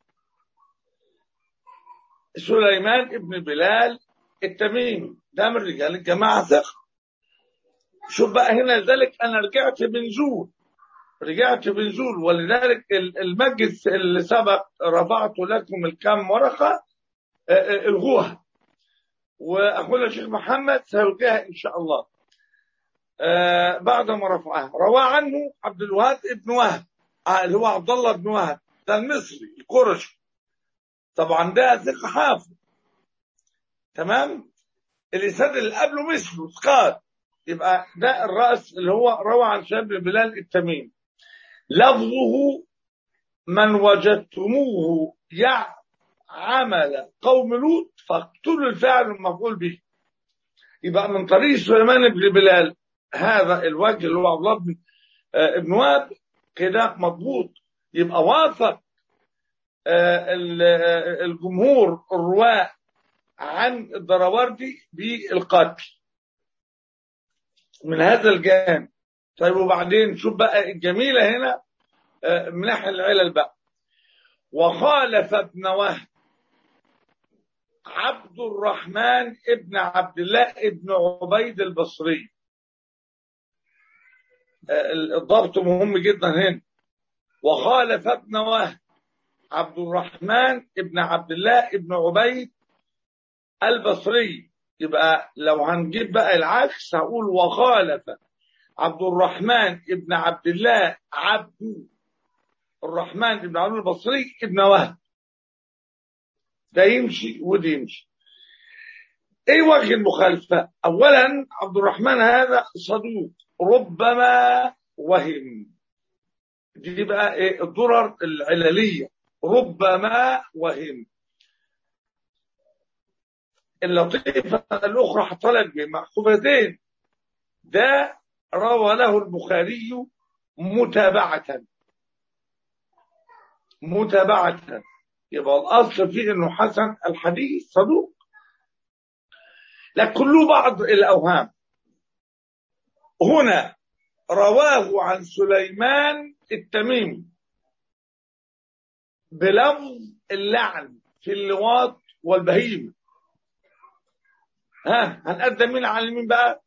سليمان ابن بلال التميمي ده من رجال الجماعة ثقة شوف بقى هنا لذلك أنا رجعت بنزول رجعت بنزول ولذلك ال- المجلس اللي سبق رفعت لكم الكام ورقة آه، آه، الغوها وأخونا الشيخ محمد سيلقيها إن شاء الله آه، بعد ما رفعها روى عنه عبد الوهاب ابن وهب آه، اللي هو عبد الله بن وهب ده المصري القرشي طبعا ده ثقة حافظ تمام الإسناد اللي قبله مثله ثقات يبقى ده الرأس اللي هو روى عن شاب بن بلال التميمي لفظه من وجدتموه يعمل قوم لوط فاقتلوا الفاعل المفعول به يبقى من طريق سليمان بن بلال هذا الوجه اللي هو عبد الله بن آه، ابن وهب كده مضبوط يبقى وافق آه، ال- آه، الجمهور الرواة عن الدراوردي بالقتل من هذا الجانب طيب وبعدين شوف بقى الجميلة هنا آه، من ناحية العلل بقى وخالف ابن وهب عبد الرحمن ابن عبد الله ابن عبيد البصري آه، الضبط مهم جدا هنا وخالف ابن وهب عبد الرحمن ابن عبد الله ابن عبيد البصري يبقى لو هنجيب بقى العكس هقول وخالف عبد الرحمن ابن عبد الله عبد الرحمن ابن عبد الله البصري ابن وهب ده يمشي وده يمشي ايه وجه المخالفة اولا عبد الرحمن هذا صدوق ربما وهم دي بقى ايه الضرر العللية ربما وهم اللطيفة الأخرى حصلت بمحفوظتين ده روى له البخاري متابعة متابعة يبقى الأصل فيه أنه حسن الحديث صدوق لكن كله بعض الأوهام هنا رواه عن سليمان التميمي بلفظ اللعن في اللواط والبهيمة ها هنقدم مين على مين بقى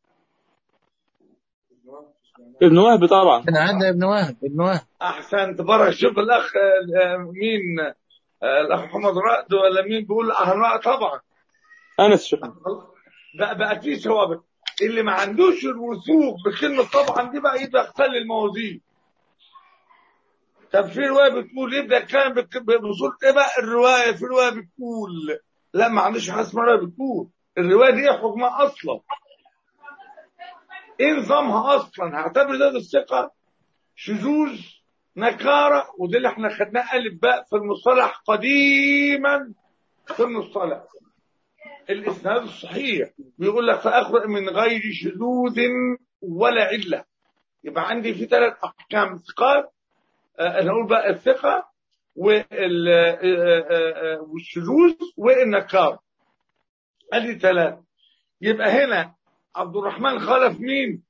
ابن وهب طبعا احنا عندنا ابن وهب ابن وهب احسنت بره شوف الاخ آه، مين آه، الاخ محمد رائد ولا مين بيقول اهلا طبعا انس شيخ بقى بقى في ثوابت اللي ما عندوش الوثوق بكلمه طبعا دي بقى يبقى اختل الموازين طب في روايه بتقول يبدا كان بصوره ايه بقى الروايه في روايه بتقول لا ما عندوش حاجه اسمها روايه بتقول الروايه دي إيه حكمها اصلا ايه نظامها اصلا هعتبر ده الثقه شذوذ نكاره وده اللي احنا خدناه الف باء في المصطلح قديما في المصطلح الاسناد الصحيح بيقول لك فاخرج من غير شذوذ ولا عله يبقى عندي في ثلاث احكام ثقات آه، انا اقول بقى الثقه وال آه، آه، آه، والشذوذ والنكار ادي ثلاث يبقى هنا عبد الرحمن خالف مين؟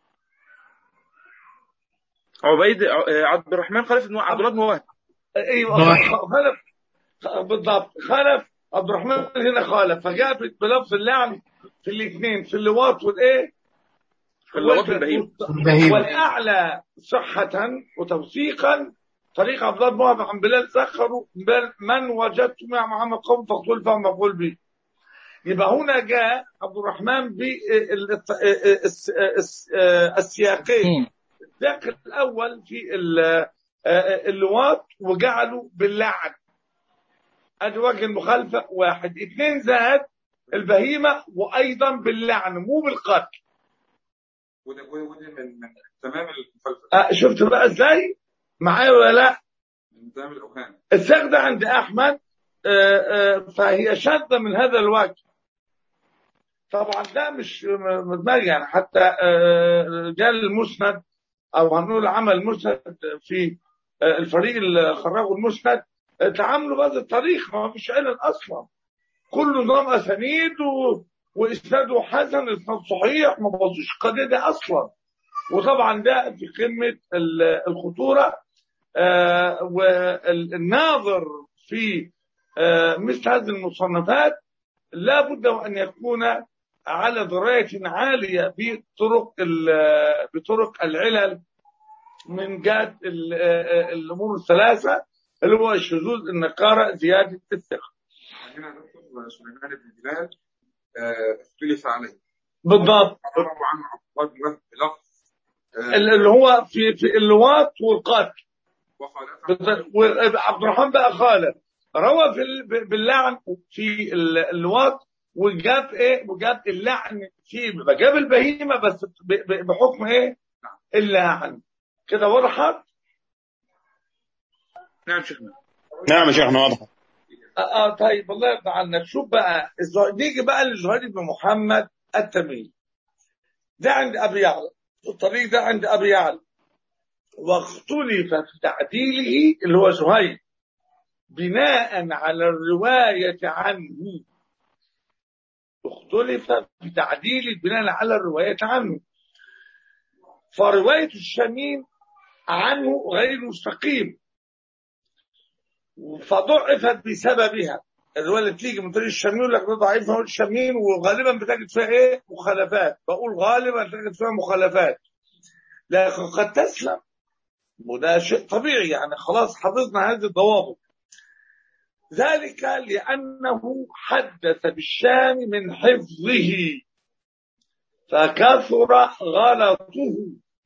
عبيد آه، عبد الرحمن خلف بن عبد الله بن وهب ايوه نعم. خالف بالضبط خالف عبد الرحمن هنا خالف فجاء بلفظ اللعن في الاثنين في اللواط والايه؟ في اللواط والبهيم. البهيم. والاعلى صحة وتوثيقا طريق عبد الله بن وهب عن بلال سخروا بل من وجدت مع محمد قوم فاقتل فهم مقول به يبقى هنا جاء عبد الرحمن بالسياقين مم. السياق الاول في ال- آه، اللواط وجعله باللعن ادي وجه المخالفه واحد اثنين زاد البهيمه وايضا باللعن مو بالقتل وده وده وده من من تمام المخالفه آه، شفت بقى ازاي معايا ولا لا من تمام الاوهام السياق ده عند احمد آه، آه، فهي شاذه من هذا الوجه طبعا ده مش م- مدمج يعني حتى آه، جال المسند او هنقول عمل مسند في آه، الفريق اللي خرجوا المسند آه، تعاملوا بهذا الطريق ما فيش علل اصلا كله نظام اسانيد و... واسناده حسن اسناد صحيح ما بوظوش القضيه دي اصلا وطبعا ده في قمه ال- الخطوره آه، والناظر في آه، مثل هذه المصنفات لا بد وان يكون على درايه عاليه بطرق ال- بطرق العلل من جهه ال- آه، الامور الثلاثه اللي هو الشذوذ النكاره زياده الثقه هنا دكتور سليمان بن بلال آه، اختلف عليه بالضبط روى عنه عبد الله بن وهب بلفظ آه، اللي هو في في اللواط والقتل وخالفه وعبد الرحمن بقى خالف روى في ال- باللعن في ال- اللواط وجاب ايه وجاب اللعن في جاب البهيمه بس ب- ب- بحكم ايه اللعن كده وضحت نعم شيخنا نعم يا شيخنا واضح اه, آه طيب الله يرضى عنك شوف بقى الزه- نيجي بقى لزهير بن محمد التميمي ده عند ابي يعلى الطريق ده عند ابي يعلى واختلف في تعديله اللي هو زهير بناء على الرواية عنه اختلف في تعديله بناء على الرواية عنه فرواية الشميم عنه غير مستقيم فضعفت بسببها الرواية اللي تيجي من طريق الشميم يقول لك ده ضعيف هو الشميم وغالبا بتجد فيها ايه مخالفات بقول غالبا تجد فيها مخالفات لكن قد تسلم وده شيء طبيعي يعني خلاص حفظنا هذه الضوابط ذلك لأنه حدث بالشام من حفظه فكثر غلطه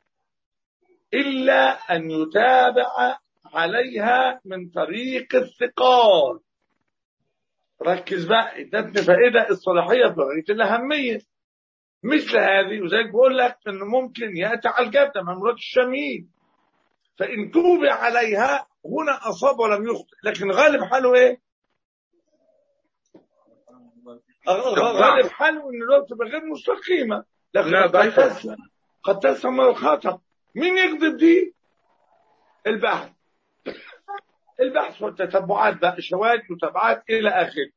إلا أن يتابع عليها من طريق الثقات ركز بقى ادتني فائدة الصلاحية في غاية الأهمية مثل هذه وزيك بقول لك إنه ممكن يأتي على الجبنة من مراد الشاميين فإن توبع عليها هنا أصاب ولم يخطئ لكن غالب حاله إيه؟ غالب حاله إن الوقت تبقى غير مستقيمة لكن لا، قد ضعيفة. تسلم قد تسلم من الخطأ مين يكذب دي؟ البحث البحث والتتبعات بقى شواهد متابعات إلى آخره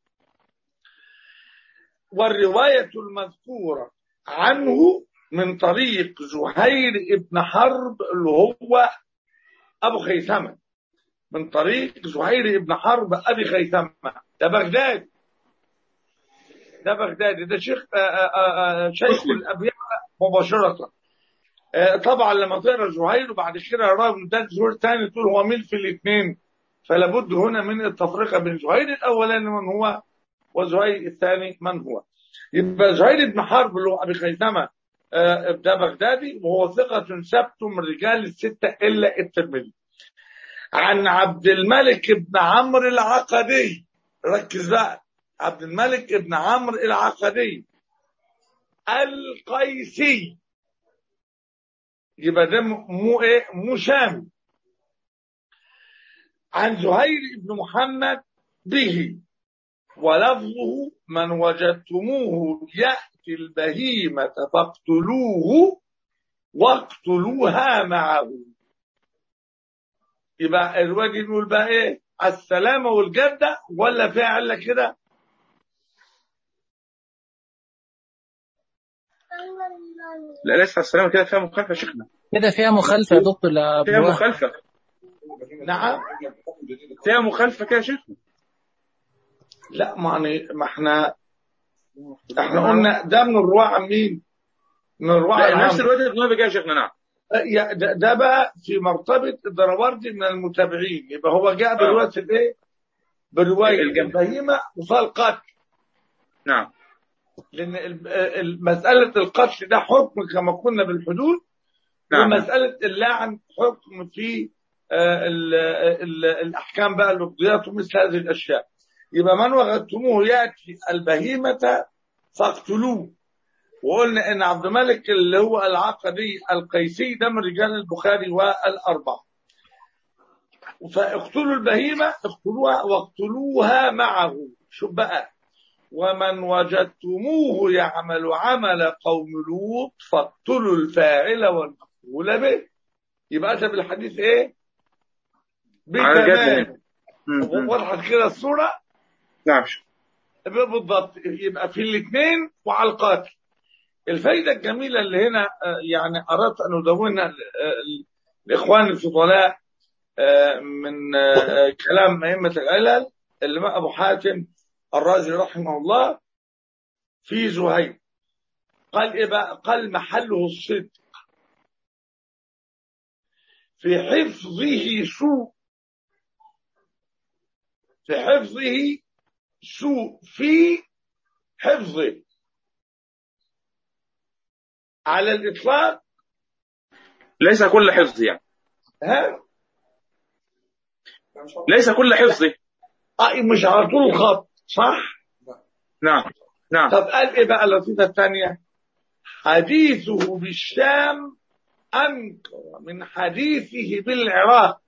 والرواية المذكورة عنه من طريق زهير ابن حرب اللي هو أبو خيثمة من طريق زهير ابن حرب أبي خيثمة ده بغداد ده بغدادي ده شيخ آه، آه، آه، آه، شيخ الابيات مباشره آه، طبعا لما تقرا زهير وبعد كده راجل ده زهير تاني تقول هو مين في الاثنين فلا بد هنا من التفرقه بين زهير الاولاني من هو وزهير الثاني من هو يبقى زهير بن حرب اللي هو ابي خيثمه آه، ده بغدادي وهو ثقة ثبت من رجال الستة إلا الترمذي. عن عبد الملك بن عمرو العقدي ركز بقى عبد الملك بن عمرو العقدي القيسي يبقى ده م- مو ايه مو شامي عن زهير بن محمد به ولفظه من وجدتموه يأتي البهيمة فاقتلوه واقتلوها معه يبقى الواد نقول بقى ايه السلامة والجدة ولا فيها علة كده لا لسه على السلامه كده فيها مخالفه يا شيخنا كده فيها مخالفة يا دكتور فيها لأبواب مخالفه نعم فيها مخالفه كده يا شيخنا لا ما يعني ما احنا احنا قلنا ده من الرواة عن مين؟ من الرواة لا عن نفس الوقت اللي كده يا شيخنا نعم يا- ده, ده بقى في مرتبة الدراوردي من المتابعين يبقى هو جاء برواية الايه؟ برواية الجمع. البهيمة وصال قتل نعم لأن ال- ال- مسألة القتل ده حكم كما قلنا بالحدود نعم ومسألة اللعن حكم في آه، ال- ال- الأحكام بقى الوقضيات ومثل هذه الأشياء يبقى من وغدتموه يأتي البهيمة فاقتلوه وقلنا ان عبد الملك اللي هو العقدي القيسي ده من رجال البخاري والاربعه فاقتلوا البهيمه اقتلوها واقتلوها معه شوف بقى ومن وجدتموه يعمل عمل قوم لوط فاقتلوا الفاعل والمفعول به يبقى اتى بالحديث ايه؟ على الجد بتمام يعني. م- م. وضحت كده الصوره نعم بالضبط يبقى في الاثنين وعلى القاتل الفايدة الجميلة اللي هنا آه، يعني أردت أن أدونها ل- آه، الإخوان الفضلاء آه، من آه، آه، كلام أئمة العلل اللي مع أبو حاتم الرازي رحمه الله في زهير قال إيه بقى؟ قال محله الصدق في حفظه سوء في حفظه سوء في حفظه على الإطلاق ليس كل حفظ يعني ها ليس كل حفظي آه مش على طول الخط صح نعم نعم طب قال ايه بقى اللطيفه الثانيه حديثه بالشام انكر من حديثه بالعراق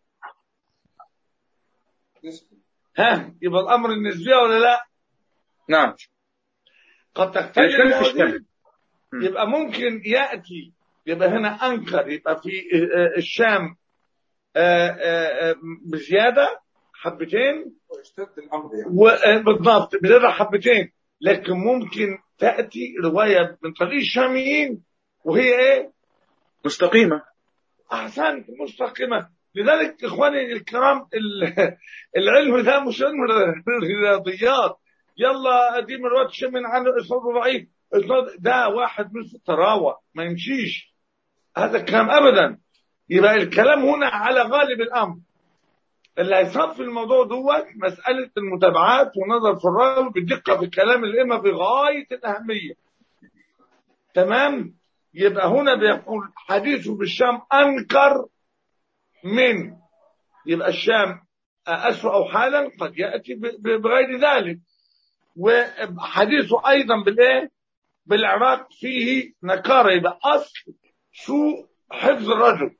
ها يبقى الامر النسبيه ولا لا نعم قد الإشكال تختلف في المواضيع. الشام. م. يبقى ممكن ياتي يبقى هنا انكر يبقى في آه، الشام آه، آه، آه، بزياده حبتين واشتد الامر يعني وبالضبط بزياده حبتين لكن ممكن تاتي روايه من طريق الشاميين وهي ايه؟ مستقيمة احسنت مستقيمه لذلك اخواني الكرام ال- العلم ده مش علم الرياضيات يلا دي من روايه شيء من عنه اسناد ضعيف اسناد ده واحد من في التراوة ما يمشيش هذا الكلام ابدا يبقى الكلام هنا على غالب الامر اللي هيصاب في الموضوع دوت مساله المتابعات ونظر في الراوي بالدقه في الكلام الائمه بغايه الاهميه تمام يبقى هنا بيقول حديثه بالشام انكر من يبقى الشام أسوأ حالا قد يأتي ب- ب- بغير ذلك وحديثه أيضا بالإيه بالعراق فيه نكارة يبقى أصل سوء حفظ الرجل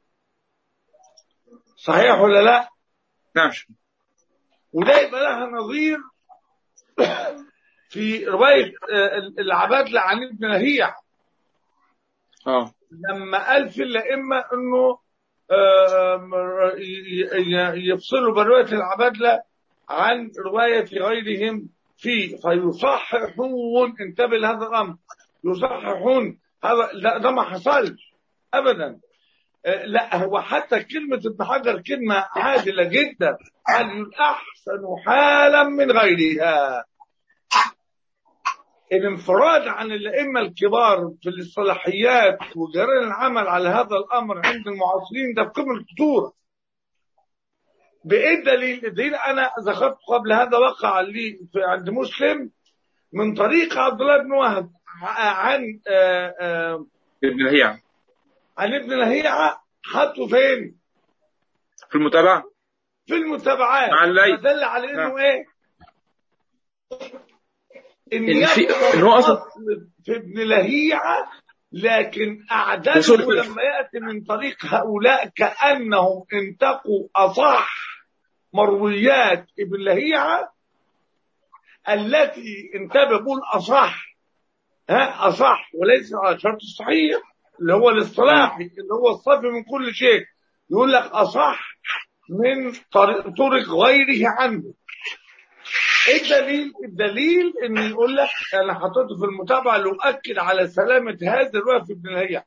صحيح ولا لا نعم وده يبقى لها نظير في رواية آه، العبادلة عن ابن لهيع اه لما قال في الأئمة أنه آم، ي- ي- يفصلوا برواية العبادلة عن رواية غيرهم فيه فيصححون انتبه لهذا الأمر يصححون هذا لا ده ما حصلش أبدا آه، لا هو حتى كلمة ابن حجر كلمة عادلة جدا قال الأحسن حالا من غيرها الانفراد عن الأئمة الكبار في الاصطلاحيات وجريان العمل على هذا الأمر عند المعاصرين ده بقمة الخطورة بإيه دليل؟ الدليل أنا ذكرت قبل هذا وقع لي في عند مسلم من طريق عبد الله بن وهب عن آآ آآ ابن لهيعة عن ابن لهيعة حطه فين؟ في المتابعة في المتابعات مع الليل. فدل على انه نعم. ايه؟ ان إن في- يبقى إن هو أصلاً- الأصل في ابن لهيعة لكن اعدله وصول الفقه. لما ياتي من طريق هؤلاء كانهم انتقوا اصح مرويات ابن لهيعة التي انتبه بقول اصح ها اصح وليس على شرط الصحيح اللي هو الاصطلاحي اللي هو الصافي من كل شيء يقول لك اصح من طريق طرق غيره عنه ايه الدليل؟ الدليل ان يقول لك انا حطيته في المتابعه اللي اؤكد على سلامه هذا الروايه في ابن الهيع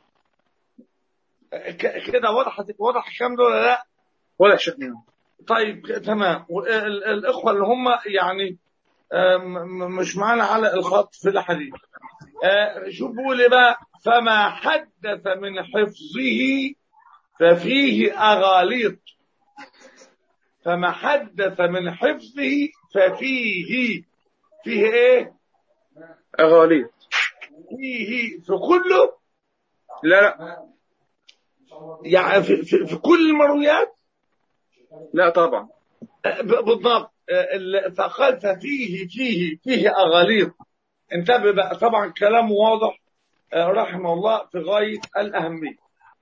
ك- كده وضحت وضح الكلام ده ولا لا؟ ولا شك منه طيب تمام وال- الاخوه اللي هم يعني آم، م- مش معانا على الخط في الحديث آه، شوف بيقول ايه بقى فما حدث من حفظه ففيه اغاليط فما حدث من حفظه ففيه فيه ايه أغاليط فيه في كله لا لا يعني في, في, في كل المرويات لا طبعا آه، ب- بالضبط آه، ال- فقال ففيه فيه فيه اغاليط انتبه بقى طبعا كلامه واضح آه، رحمه الله في غايه الاهميه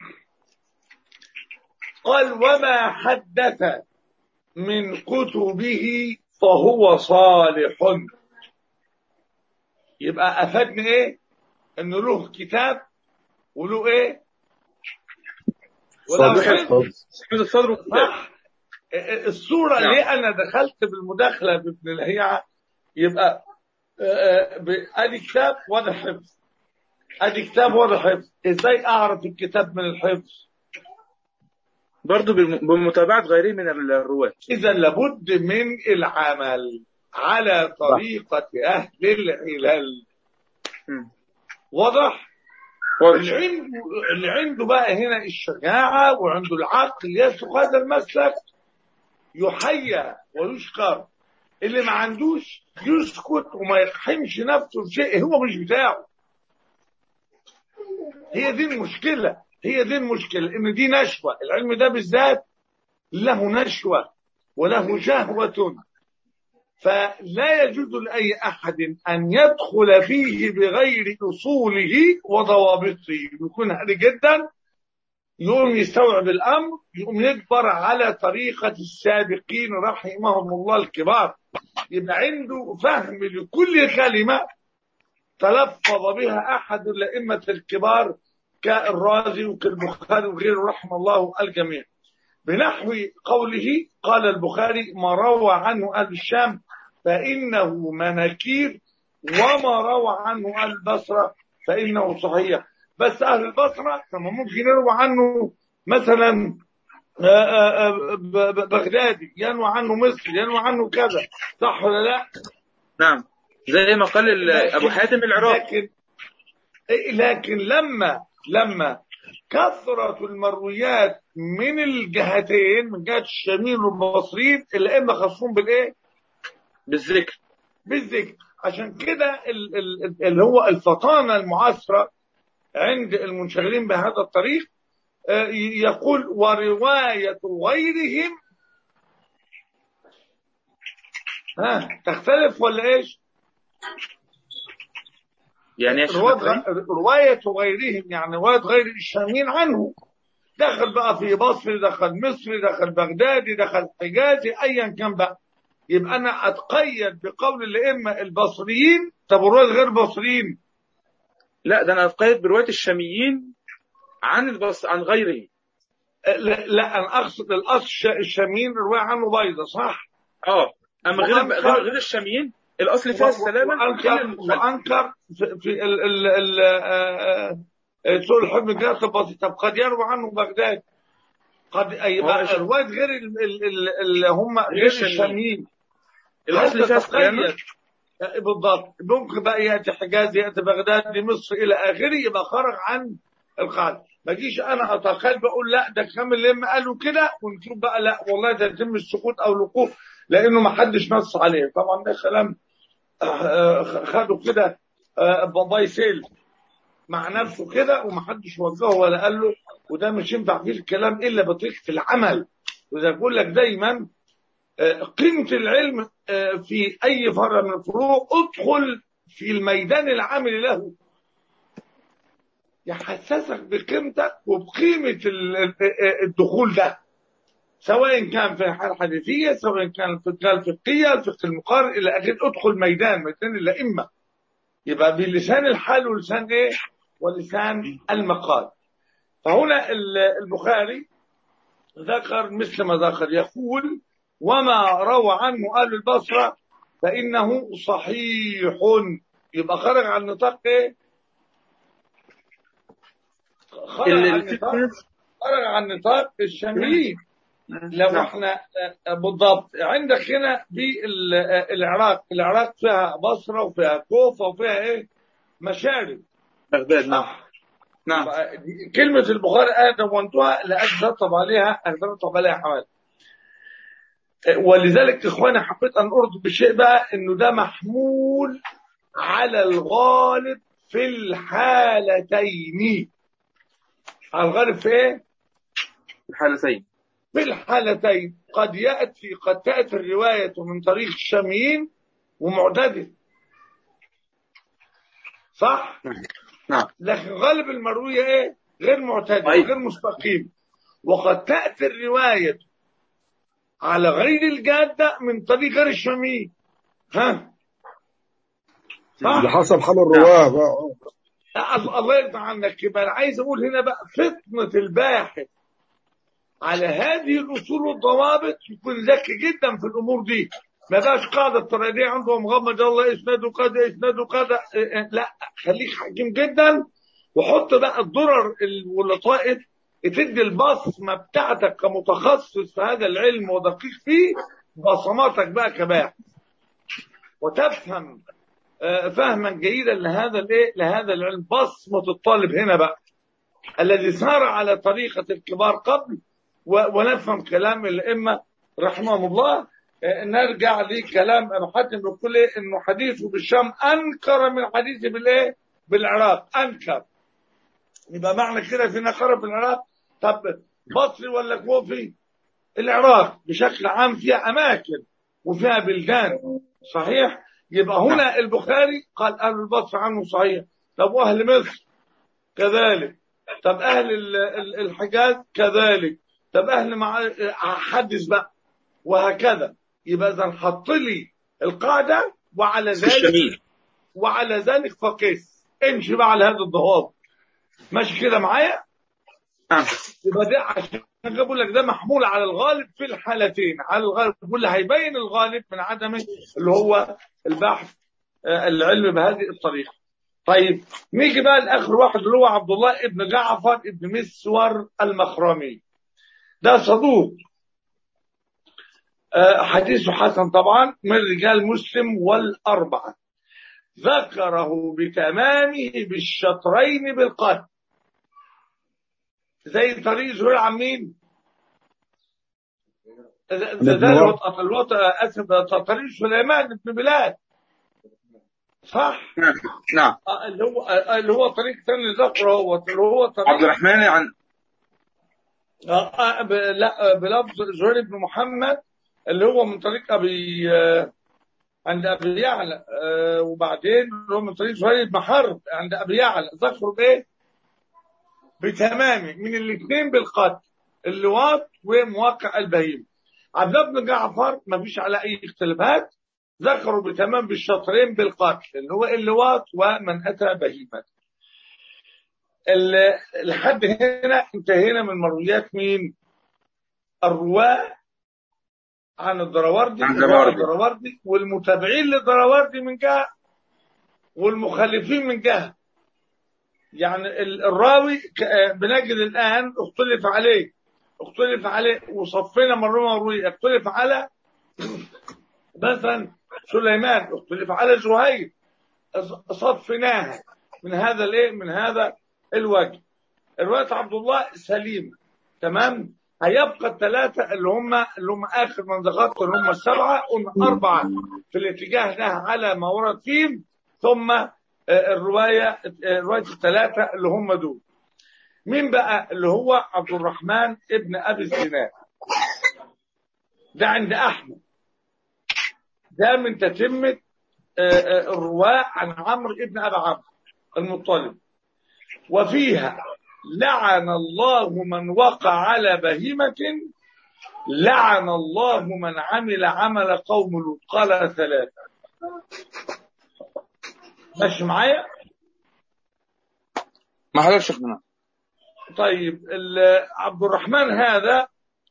قال وما حدث من كتبه فهو صالح يبقى افادني ايه انه له كتاب وله ايه وله صالح حفظ الحفظ حفظ الصدر والكتاب صح الصورة نعم. ليه أنا دخلت بالمداخلة بابن الهيعة يبقى آه، آه، ب- أدي كتاب وأنا حفظ أدي كتاب وأنا حفظ إزاي أعرف الكتاب من الحفظ برضه بالم- بمتابعة غيره من الرواة إذا لابد من العمل على طريقة أهل العلل مم. واضح؟ اللي واضح عنده اللي عنده بقى هنا الشجاعة وعنده العقل يسلك هذا المسلك يحيى ويشكر اللي ما عندوش يسكت وما يقحمش نفسه بشيء هو مش بتاعه هي دي المشكلة هي دي المشكلة ان دي نشوة العلم ده بالذات له نشوة وله شهوة فلا يجوز لأي أحد أن يدخل فيه بغير أصوله وضوابطه يكون هادي جدا يقوم يستوعب الأمر يقوم يكبر على طريقة السابقين رحمهم الله الكبار يبقى عنده فهم لكل كلمة تلفظ بها أحد الأئمة الكبار كالرازي وكالبخاري وغيره رحم الله الجميع بنحو قوله قال البخاري ما روى عنه أهل الشام فإنه مناكير وما روى عنه أهل البصرة فإنه صحيح بس أهل البصرة كما ممكن يروى عنه مثلا آه، آه، آه، ب- ب- بغدادي ينوى عنه مصر ينوى عنه كذا صح ولا لا؟ نعم زي ما قال ال- أبو حاتم العراقي لكن إيه، لكن لما لما كثرة المرويات من الجهتين من جهة الشامين والبصريين الأئمة خاصون بالإيه؟ بالذكر بالذكر عشان كده ال- ال- اللي هو الفطانة المعاصرة عند المنشغلين بهذا الطريق آه، ي- يقول ورواية غيرهم ها تختلف ولا ايش؟ يعني ايش رواية غ- رواية غيرهم يعني رواية غير الشامين عنه دخل بقى في بصري دخل مصري دخل بغدادي دخل حجازي ايا كان بقى يبقى انا اتقيد بقول الائمه البصريين طب الرواية غير البصريين لا ده انا اتقيد برواية الشاميين عن البص عن غيره لا, لا انا اقصد الاصل الش- الشاميين الروايه عنه بايظه صح اه اما غير وأنكر- غير, غير الشاميين الاصل فيها السلامة إلا وانكر المخالفة. وانكر في, في ال ال ال آه، آه، سوء الحب الجهات البسيطه طب قد يروى عنه بغداد قد هو يبقى الش- روايه غير ال- ال- ال- اللي هم غير الشاميين. الشاميين الاصل هل فيها السلامة تتقيد بالضبط ممكن بقى ياتي حجاز ياتي بغداد مصر الى اخره يبقى خرج عن القاعده ما اجيش انا اتخيل بقول لا ده كام اللي لما قالوا كده ونشوف بقى لا والله ده يتم السقوط او الوقوف لانه ما حدش نص عليه طبعا ده كلام آه، خدوا كده آه، باباي سيل مع نفسه كده وما حدش وجهه ولا قال له وده مش ينفع فيه الكلام الا بطريقه العمل وزي بقول لك دايما آه، قيمه العلم آه، في اي فرع من الفروع ادخل في الميدان العامل له يحسسك بقيمتك وبقيمه ال- ال- الدخول ده سواء كان في الحاله الحديثيه سواء كان في الفقه الفقهيه الفقه المقارن الى اخره ادخل ميدان ميدان الائمه يبقى بلسان الحال ولسان ايه ولسان المقال فهنا ال- البخاري ذكر مثل ما ذكر يقول وما روى عنه اهل البصره فانه صحيح يبقى خرج عن نطاق ايه خرج ال- عن نطاق خرج عن نطاق الشاميين لو نعم. احنا آه، بالضبط عندك هنا في ال- آه، العراق العراق فيها بصره وفيها كوفه وفيها ايه مشارب بغداد نعم صح نعم يبقى دي- كلمة البخاري أنا دونتها لأجل أطلب عليها أطلب عليها حمال ولذلك إخواني حبيت أن أرد بشيء بقى إنه ده محمول على الغالب في الحالتين على الغالب في إيه؟ الحالتين في الحالتين قد يأتي قد تأتي الرواية من طريق الشاميين ومعتدل صح؟ نعم لكن غالب المروية ايه غير معتدل طيب. غير مستقيم وقد تأتي الرواية على غير الجادة من طريق غير الشامي ها على صح حسب حال الرواه بقى الله الله يرضى عنك يبقى انا عايز اقول هنا بقى فطنة الباحث على هذه الاصول والضوابط يكون ذكي جدا في الامور دي ما بقاش قاعدة الطريقية عنده مغمض الله اسناده كذا اسناده كذا إيه إيه، لا خليك حكيم جدا وحط بقى الضرر ال- واللطائف تدي البصمة بتاعتك كمتخصص في هذا العلم ودقيق فيه بصماتك بقى كباحث وتفهم آه، فهما جيدا لهذا الايه لهذا العلم بصمة الطالب هنا بقى الذي سار على طريقة الكبار قبل و- ونفهم كلام الأئمة رحمهم الله آه، نرجع لكلام أبو حاتم بيقول إيه إنه حديثه بالشام أنكر من حديثه بالإيه؟ بالعراق أنكر يبقى معنى كده في نقرة في العراق طب بصري ولا كوفي؟ العراق بشكل عام فيها أماكن وفيها بلدان صحيح؟ يبقى هنا البخاري قال أهل البصر عنه صحيح طب وأهل مصر كذلك طب أهل ال- ال- الحجاز كذلك طب أهل مع حدث بقى وهكذا يبقى إذا حط لي القاعدة وعلى ذلك الشميل وعلى ذلك فقس امشي بقى على هذا الضوابط ماشي كده معايا نعم يبقى ده عشان كده بقول لك ده محمول على الغالب في الحالتين على الغالب واللي هيبين الغالب من عدمه اللي هو البحث آه، العلم بهذه الطريقه طيب نيجي بقى لاخر واحد اللي هو عبد الله ابن جعفر ابن مسور المخرمي ده صدوق آه، حديثه حسن طبعا من رجال مسلم والأربعة ذكره بتمامه بالشطرين بالقتل زي طريق زهير عمين ده ده ده الوط- الوط- اسف ده طريق سليمان بن بلال صح نعم نعم آه، اللي هو آه، اللي هو طريق ثاني ذكره هو اللي هو طريق عبد الرحمن عن آه، آه، ب- لا آه، بلفظ زهير بن محمد اللي هو من طريق ابي آه، عند ابي يعلى آه، وبعدين اللي هو من طريق زهير بن حرب عند ابي يعلى ذكروا بايه؟ بتمامه من الاثنين بالقتل اللواط ومواقع البهيم عبد الله بن جعفر ما فيش على اي اختلافات ذكروا بتمام بالشطرين بالقتل اللي هو اللواط ومن اتى بهيمه ال- لحد هنا انتهينا من مرويات مين؟ الرواة عن الدراوردي عن الدراوردي. الدراوردي والمتابعين للدراوردي من جهة والمخالفين من جهة يعني ال- الراوي ك- آه، بنجد الآن اختلف عليه اختلف عليه وصفنا مرة مروي اختلف على مثلا سليمان اختلف على زهير صفناها من هذا الايه من هذا الوجه روايه عبد الله سليم تمام هيبقى الثلاثه اللي هم اللي هم اخر من ذكرت اللي هم السبعه قلنا اربعه في الاتجاه ده على ما ورد فيهم ثم آه، الروايه آه، روايه الثلاثه اللي هم دول مين بقى اللي هو عبد الرحمن ابن ابي الزناد ده عند احمد ده من تتمه آه، آه، الرواة عن عمرو ابن ابي عمرو المطلب وفيها لعن الله من وقع على بهيمة لعن الله من عمل عمل قوم لوط قال ثلاثة ماشي معايا ما حضرتك شيخنا طيب ال- عبد الرحمن هذا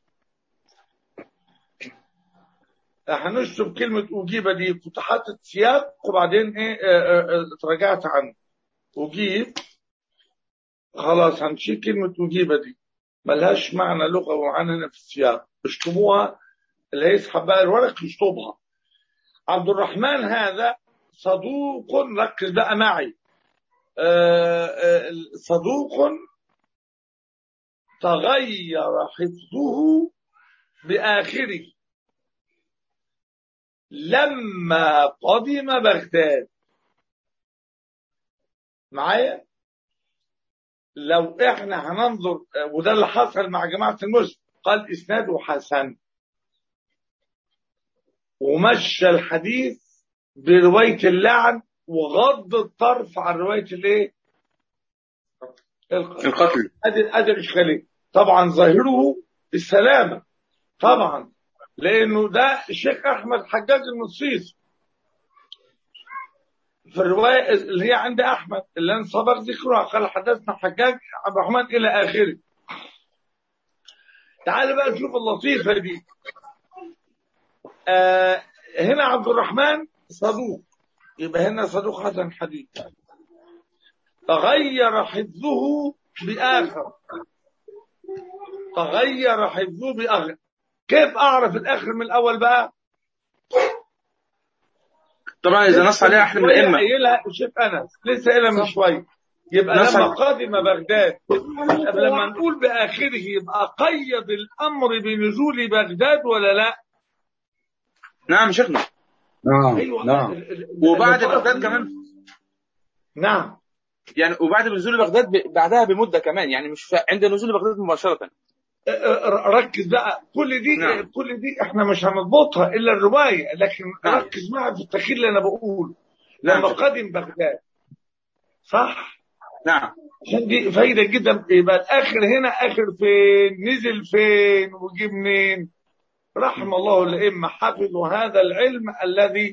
هنشطب كلمة أجيب دي كنت حاطط سياق وبعدين إيه آه، آه، آه، اتراجعت عنه أجيب خلاص هنشيل كلمة أجيب دي ملهاش معنى لغوي معانا في السياق اشطبوها اللي هيسحب بقى الورق يشطبها عبد الرحمن هذا صدوق ركز بقى معي آه، آه، صدوق تغير حفظه بآخره لما قدم بغداد معايا لو احنا هننظر وده اللي حصل مع جماعة المسلم قال اسناده حسن ومشى الحديث برواية اللعن وغض الطرف عن رواية الايه؟ القتل القتل ادي ادي الاشكاليه طبعا ظاهره السلامه طبعا لانه ده الشيخ احمد حجاج المصيص في الروايه اللي هي عند احمد اللي انا سبق ذكرها قال حدثنا حجاج عبد الرحمن الى اخره تعال بقى نشوف اللطيفه دي آه هنا عبد الرحمن صدوق يبقى هنا صدوق حسن حديث تغير حفظه بآخر تغير حفظه بآخر كيف أعرف الآخر من الأول بقى؟ طبعا اذا نص عليها احد من الائمه قايلها الشيخ أنس لسه قايلها من شوية يبقى نص لما على- قدم بغداد طب لما نقول بآخره يبقى قيد الأمر بنزول بغداد ولا لا؟ نعم شيخنا نعم أيوة نعم ال- ال- وبعد ال- بغداد كمان نعم يعني وبعد نزول بغداد ب- بعدها بمده كمان يعني مش ف- عند نزول بغداد مباشره ركز بقى كل دي نعم. كل دي احنا مش هنضبطها الا الروايه لكن نعم. ركز معي في التخيل اللي انا بقوله نعم. لما قدم بغداد صح نعم عشان دي فايده جدا يبقى الاخر هنا اخر فين نزل فين وجي منين رحم الله الائمه حفظوا هذا العلم الذي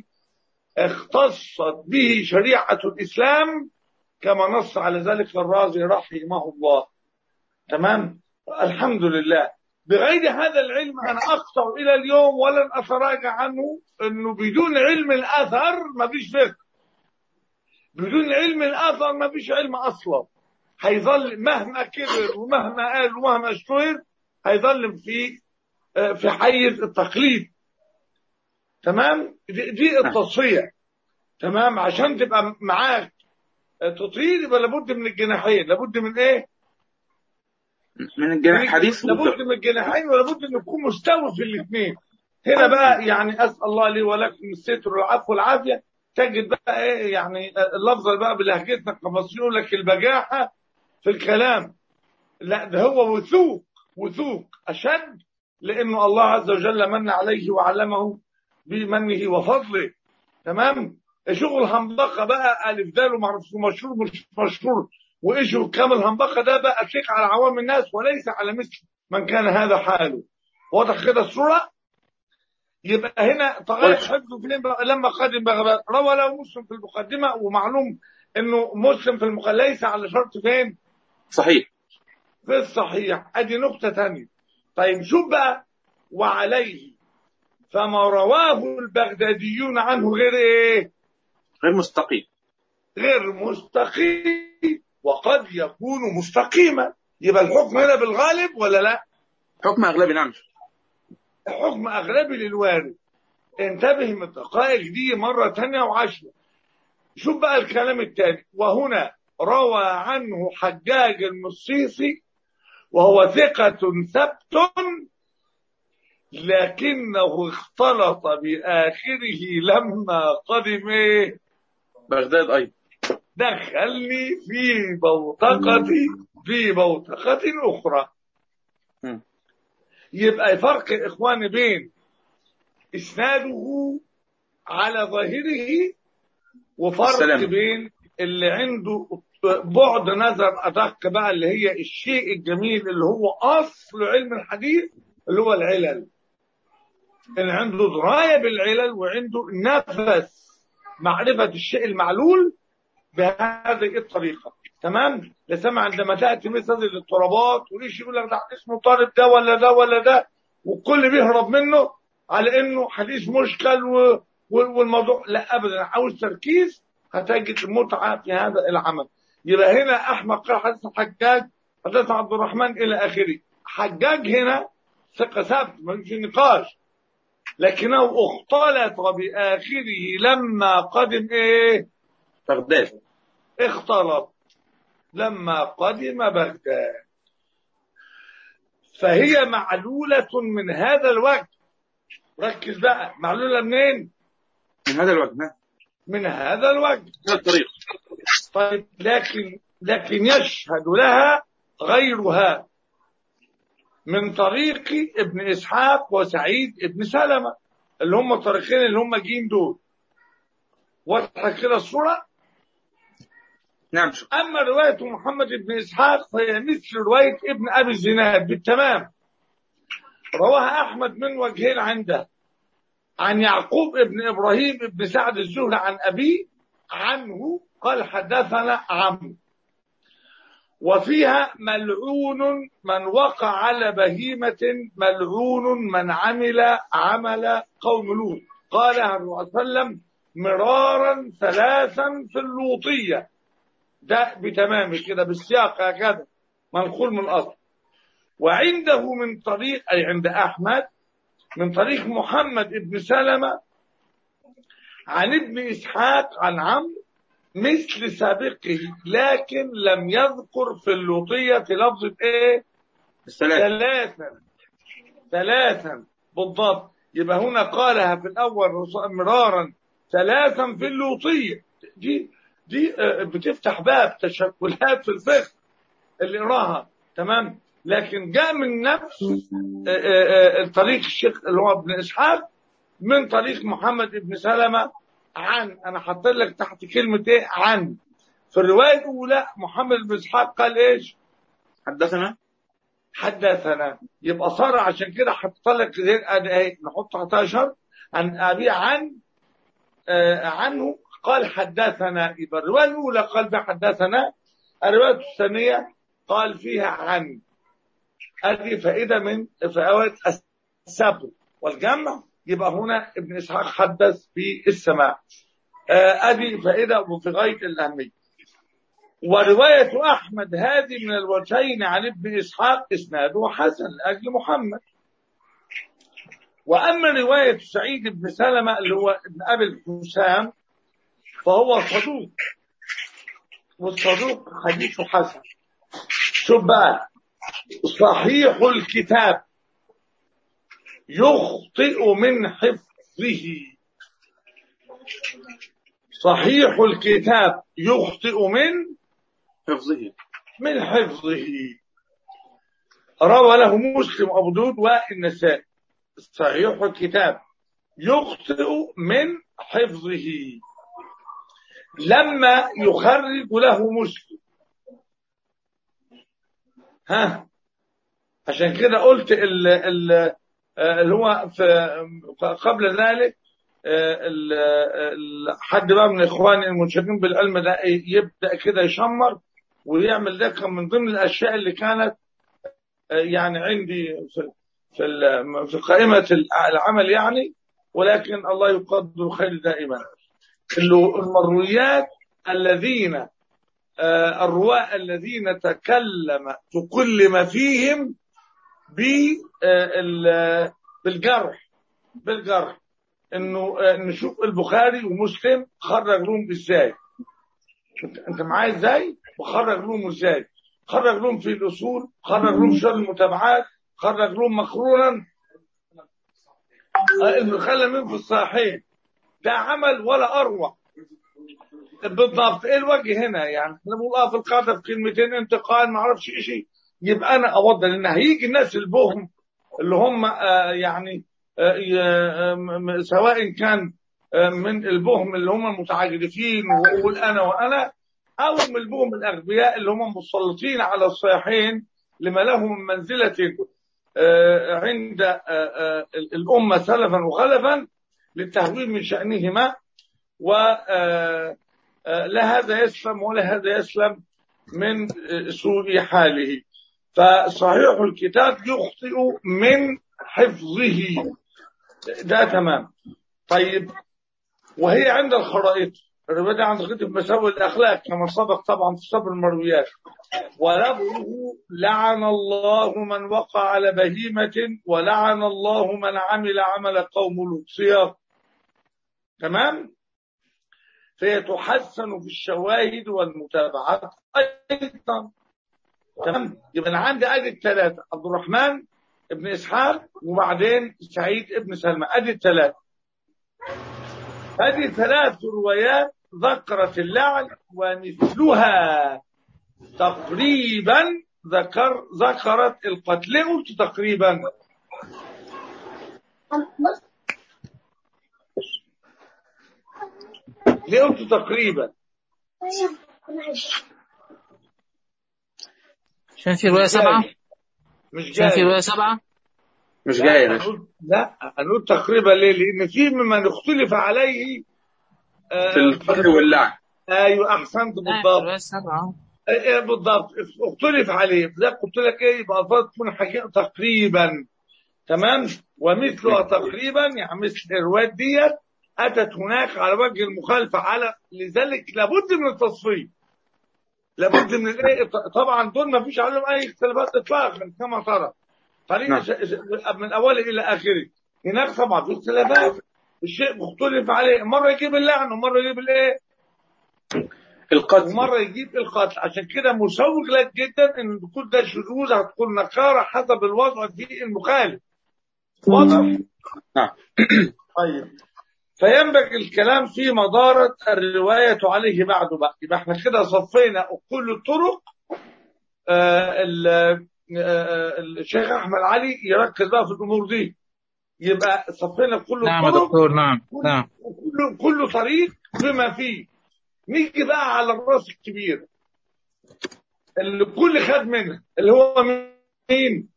اختصت به شريعه الاسلام كما نص على ذلك الرازي رحمه الله تمام الحمد لله بغير هذا العلم انا اقطع الى اليوم ولن اتراجع عنه انه بدون علم الاثر ما فيش فقه بدون علم الاثر ما فيش علم اصلا هيظل مهما كبر ومهما قال ومهما اشتهر هيظل في آه، في حيز التقليد تمام دي, دي التصفيه تمام عشان تبقى معاك آه، تطير يبقى لابد من الجناحين لابد من ايه من الجناح الحديث لابد من الجناحين ولابد ان يكون مستوى في الاثنين هنا بقى يعني اسال الله لي ولكم الستر والعفو والعافيه تجد بقى ايه يعني اللفظ بقى بلهجتنا كمصريين يقول لك البجاحه في الكلام لا ده هو وثوق وثوق اشد لانه الله عز وجل من عليه وعلمه بمنه وفضله تمام شغل همبقه بقى الف دال ومعرفش مشهور مش مشهور وايشو كامل همبقه ده بقى شيخ على عوام الناس وليس على مثل من كان هذا حاله واضح كده الصوره يبقى هنا تغير حفظه فين بقى لما قدم بغداد روى له مسلم في المقدمه ومعلوم انه مسلم في المقدمه ليس على شرط فين صحيح في الصحيح ادي نقطه ثانيه طيب شوف بقى وعليه فما رواه البغداديون عنه غير ايه غير مستقيم غير مستقيم وقد يكون مستقيما يبقى الحكم هنا بالغالب ولا لا حكم اغلبي نعم حكم اغلبي للوارد انتبه من الدقائق دي مرة تانية وعشرة شوف بقى الكلام التاني وهنا روى عنه حجاج المصيصي وهو ثقة ثبت لكنه اختلط بآخره لما قدم إيه؟ بغداد أيضا دخلني في بوتقتي في بوتقة أخرى م. يبقى فرق يا إخواني بين إسناده على ظاهره وفرق السلام. بين اللي عنده بعد نظر أدق بقى اللي هي الشيء الجميل اللي هو أصل علم الحديث اللي هو العلل اللي عنده دراية بالعلل وعنده نفس معرفة الشيء المعلول بهذه الطريقة تمام لسمع عندما تأتي مثل هذه الاضطرابات وليش يقول لك ده اسمه طالب ده ولا ده ولا ده والكل بيهرب منه على انه حديث مشكل و... و- والموضوع لا ابدا عاوز تركيز هتجد المتعة في هذا العمل يبقى هنا احمد قال حديث الحجاج حديث عبد الرحمن الى اخره حجاج هنا ثقة ثابت ما في نقاش لكنه اختلط باخره لما قدم ايه بغداد اختلط لما قدم بغداد فهي معلولة من هذا الوجه ركز بقى معلولة منين من هذا الوجه نعم. من هذا الوجه هذا الطريق طيب لكن لكن يشهد لها غيرها من طريق ابن اسحاق وسعيد ابن سلمة اللي هم طريقين اللي هم جين دول واضحة كده الصورة نعم شيخ أما رواية محمد بن إسحاق فهي مثل رواية ابن أبي الزناد بالتمام رواها أحمد من وجهين عنده عن يعقوب ابن إبراهيم ابن سعد الزهري عن أبيه عنه قال حدثنا عمرو وفيها ملعون من وقع على بهيمة ملعون من عمل عمل قوم لوط قالها الرسول صلى الله عليه وسلم مرارا ثلاثا في اللوطيه ده بتمامه كده بالسياق هكذا منقول من الأصل وعنده من طريق أي عند أحمد من طريق محمد بن سلمة عن ابن إسحاق عن عمرو مثل سابقه لكن لم يذكر في اللوطية لفظة إيه السلام ثلاثا ثلاثا بالضبط يبقى هنا قالها في الأول مرارا ثلاثا في اللوطية دي دي آه، بتفتح باب تشكلات في الفقه اللي قراها تمام لكن جاء من نفس آه، آه، آه، طريق الشيخ اللي هو ابن اسحاق من طريق محمد بن سلمة عن انا حاطط لك تحت كلمة ايه عن في الرواية الأولى محمد بن اسحاق قال ايش حدثنا حدثنا يبقى صار عشان كده حط لك زي ادي اهي نحط 11 عن ابي عن آه عنه قال حدثنا يبقى الروايه الاولى قال بحدثنا الروايه الثانيه قال فيها عن ادي فائده من فوائد السبب والجمع يبقى هنا ابن اسحاق حدث بالسماع آه ادي فائده وفي غايه الاهميه ورواية أحمد هذه من الوجهين عن ابن إسحاق إسناده حسن لأجل محمد وأما رواية سعيد بن سلمة اللي هو ابن أبي الحسام فهو صدوق والصدوق حديثه حسن شوف بقى صحيح الكتاب يخطئ من حفظه صحيح الكتاب يخطئ من حفظه من حفظه روى له مسلم أبو داود والنسائي صحيح الكتاب يخطئ من حفظه لما يخرج له مسلم ها عشان كده قلت ال ال اللي هو في قبل ذلك ال- ال- حد بقى من اخواني المنشغلين بالعلم ده يبدا كده يشمر ويعمل ده كان من ضمن الاشياء اللي كانت يعني عندي في في ال- في قائمه العمل يعني ولكن الله يقدر الخير دائما اللي- المرويات الذين آه، الرواة الذين تكلم تكلم فيهم ب- آه، ال- بالجرح بالجرح انه آه، نشوف البخاري ومسلم خرج لهم ازاي انت انت معايا ازاي وخرج لهم ازاي خرج لهم في الاصول خرج لهم شر المتابعات خرج لهم مقرونا آه، المخلى من في الصحيحين ده عمل ولا اروع بالضبط ايه الوجه هنا يعني احنا بنقول اه في القاعده في كلمتين انتقال ما اعرفش شيء يبقى انا افضل ان هيجي الناس البهم اللي هم آه يعني آه ي- آه، م- م- سواء كان آه من البهم اللي هم المتعجرفين واقول انا وانا او من البهم الاغبياء اللي هم مسلطين على الصحيحين لما لهم من منزله آه، عند آه، آه، الامه سلفا وخلفا للتهويل من شانهما و آه، آه، لا هذا يسلم ولا هذا يسلم من آه، سوء حاله فصحيح الكتاب يخطئ من حفظه ده تمام طيب وهي عند الخرائط الرواية دي عند كتب مساوئ الأخلاق كما سبق طبعا في صبر المرويات ولفظه لعن الله من وقع على بهيمة ولعن الله من عمل عمل قوم لوط سياق تمام فهي تحسن في الشواهد والمتابعات ايضا تمام يبقى انا عندي ادي الثلاثه عبد الرحمن ابن اسحاق وبعدين سعيد ابن سلمى ادي الثلاثه هذه ثلاث روايات ذكرت اللعن ومثلها تقريبا ذكر ذكرت القتل ليه قلت تقريبا ليه قلت تقريبا عشان في رواية سبعة مش عشان في جاي رواية سبعة مش جاي يا لا باشا أقول لا أقول تقريبا ليه؟ لأن في ممن اختلف عليه آه، في القتل واللعن أيوه أحسنت لا بالضبط رواية سبعة إيه إيه بالضبط اختلف عليه ده قلت لك ايه يبقى الفاظ تكون حقيقة تقريبا تمام ومثلها تقريبا يعني مثل الروايات ديت اتت هناك على وجه المخالفه على لذلك لابد من التصفيه لابد من الايه ط- طبعا دول ما فيش عليهم اي اختلافات اطلاقا كما ترى خلينا نعم. ش- ش- من اوله الى اخره هناك طبعا في اختلافات الشيء مختلف عليه مره يجيب اللعن ومره يجيب الايه القتل ومره يجيب القتل عشان كده مسوغ لك جدا ان تكون ده شذوذ هتكون نكاره حسب الوضع في المخالف واضح نعم طيب فينبغي الكلام في مدارة الرواية عليه بعد بقى يبقى احنا كده صفينا كل الطرق آه ال- آه الشيخ احمد علي يركز بقى في الامور دي يبقى صفينا كل نعم يا الطرق دكتور نعم نعم كل كل طريق بما فيه نيجي بقى على الراس الكبير اللي كل خد منها اللي هو مين؟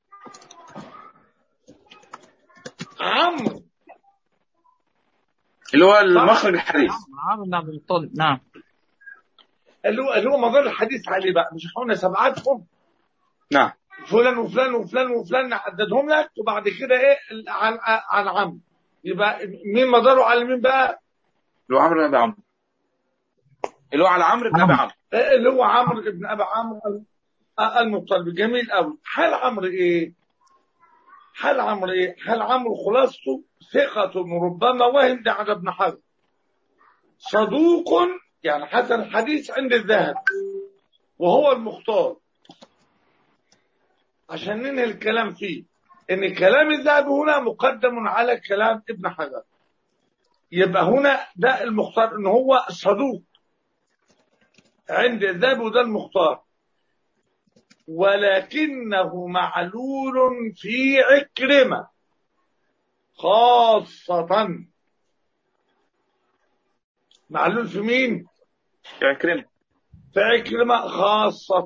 عمرو اللي هو المخرج الحديث عمرو بن عبد المطلب نعم اللي هو اللي هو مدار الحديث عليه بقى مش احنا سبعتهم نعم فلان وفلان وفلان وفلان نعددهم لك وبعد كده ايه عن عن عمرو يبقى مين مداره على مين بقى؟ اللي هو عمرو بن ابي عمرو اللي هو على عمرو بن ابي عمرو اللي هو عمرو بن ابي عمرو المطلب جميل قوي حال عمرو ايه؟ حال عمرو ايه؟ حال عمرو خلاصته ثقة ربما وهم ده على ابن حزم صدوق يعني حسن الحديث عند الذهب وهو المختار عشان ننهي الكلام فيه ان كلام الذهب هنا مقدم على كلام ابن حجر يبقى هنا ده المختار ان هو صدوق عند الذهب وده المختار ولكنه معلول في عكرمة خاصة معلول في مين؟ يا كريم في عكرمة خاصة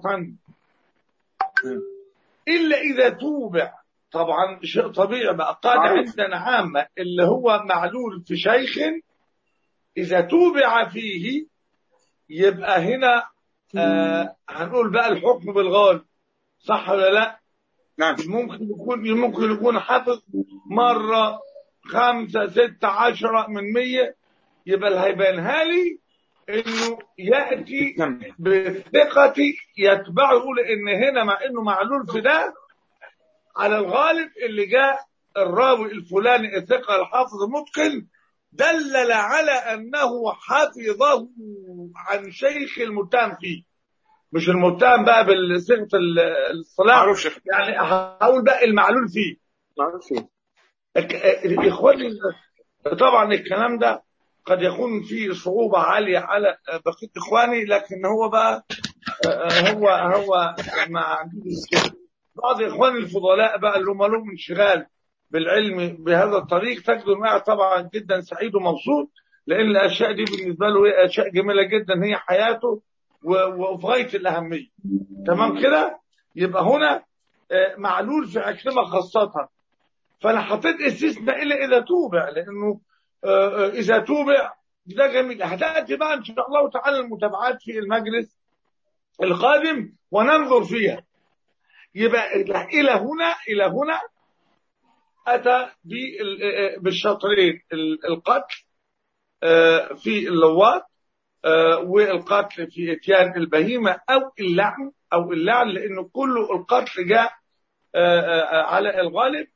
إلا إذا توبع طبعا شيء طبيعي بقى قاعدة معروف. عندنا عامة اللي هو معلول في شيخ إذا توبع فيه يبقى هنا آه هنقول بقى الحكم بالغالب صح ولا لا؟ نعم ممكن يكون ممكن يكون حافظ مرة خمسة ستة عشرة من مية يبقى اللي هيبانها لي انه يأتي نعم بالثقة يتبعه يقول ان هنا مع انه معلول في ده على الغالب اللي جاء الراوي الفلاني الثقة الحافظ المتقن دلل على أنه حفظه عن شيخ المتهم فيه مش المتهم بقى بصيغة الصلاح معروف شيخ يعني هقول بقى المعلول فيه معروف فيه الك- إخواني طبعا الكلام ده قد يكون فيه صعوبة عالية على بقية إخواني لكن هو بقى هو هو ما عندوش كده بعض إخواني الفضلاء بقى اللي هم لهم انشغال بالعلم بهذا الطريق تجد معه طبعا جدا سعيد ومبسوط لأن الأشياء دي بالنسبة له هي أشياء جميلة جدا هي حياته و- وفي غاية الأهمية تمام كده يبقى هنا آه، معلول في عكرمة خاصة فانا حطيت استثناء الا اذا توبع لانه آه، آه، اذا توبع ده جميل هتاتي بقى ان شاء الله تعالى المتابعات في المجلس القادم وننظر فيها يبقى الى هنا الى هنا اتى بال- آه، بالشطرين ال- القتل آه، في اللواط آه، والقتل في اتيان البهيمه او اللعن او اللعن لانه كله القتل جاء آه، آه، على الغالب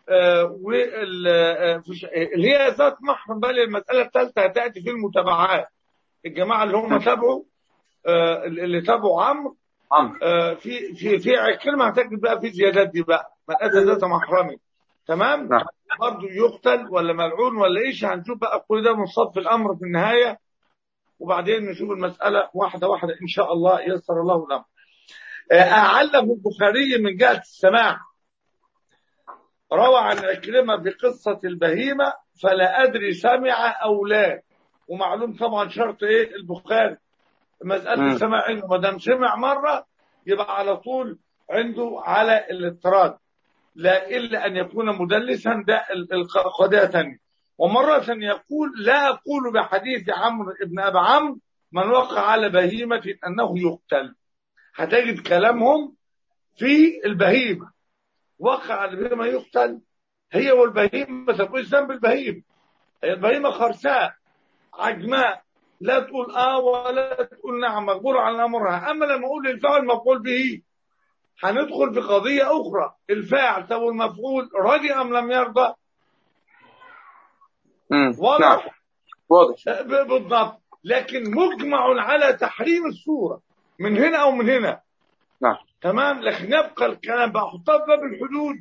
واللي هي ذات محرم بقى المسألة الثالثة هتأتي في المتابعات الجماعة اللي هم تابعوا آه، اللي تابعوا عمرو عمرو آه، في في في كلمة هتجد بقى في زيادات دي بقى من أتى ذات محرمي تمام نعم. برضه يقتل ولا ملعون ولا ايش هنشوف بقى كل ده منصف الامر في النهايه وبعدين نشوف المساله واحده واحده ان شاء الله يسر الله الامر. آه، اعلم البخاري من جهه السماع روى عن عكرمة بقصة البهيمة فلا أدري سمع أو لا ومعلوم طبعا شرط إيه البخاري مسألة مم. السماع عنده ما دام سمع مرة يبقى على طول عنده على الاضطراد لا إلا أن يكون مدلسا ده ال- ال- قضية ثانية ومرة يقول لا أقول بحديث عمرو بن أبي عمرو من وقع على بهيمة أنه يقتل هتجد كلامهم في البهيمة وقع على البهيمة يقتل هي والبهيمة طب ايش ذنب البهيمة؟ هي البهيمة خرساء عجماء لا تقول اه ولا تقول نعم مجبور على امرها اما لما اقول الفاعل مفعول به هندخل في قضية أخرى الفاعل طب والمفعول رضي أم لم يرضى مم. نعم واضح واضح ب- بالضبط لكن مجمع على تحريم الصورة من هنا أو من هنا نعم تمام لكن يبقى الكلام بقى حطها في باب الحدود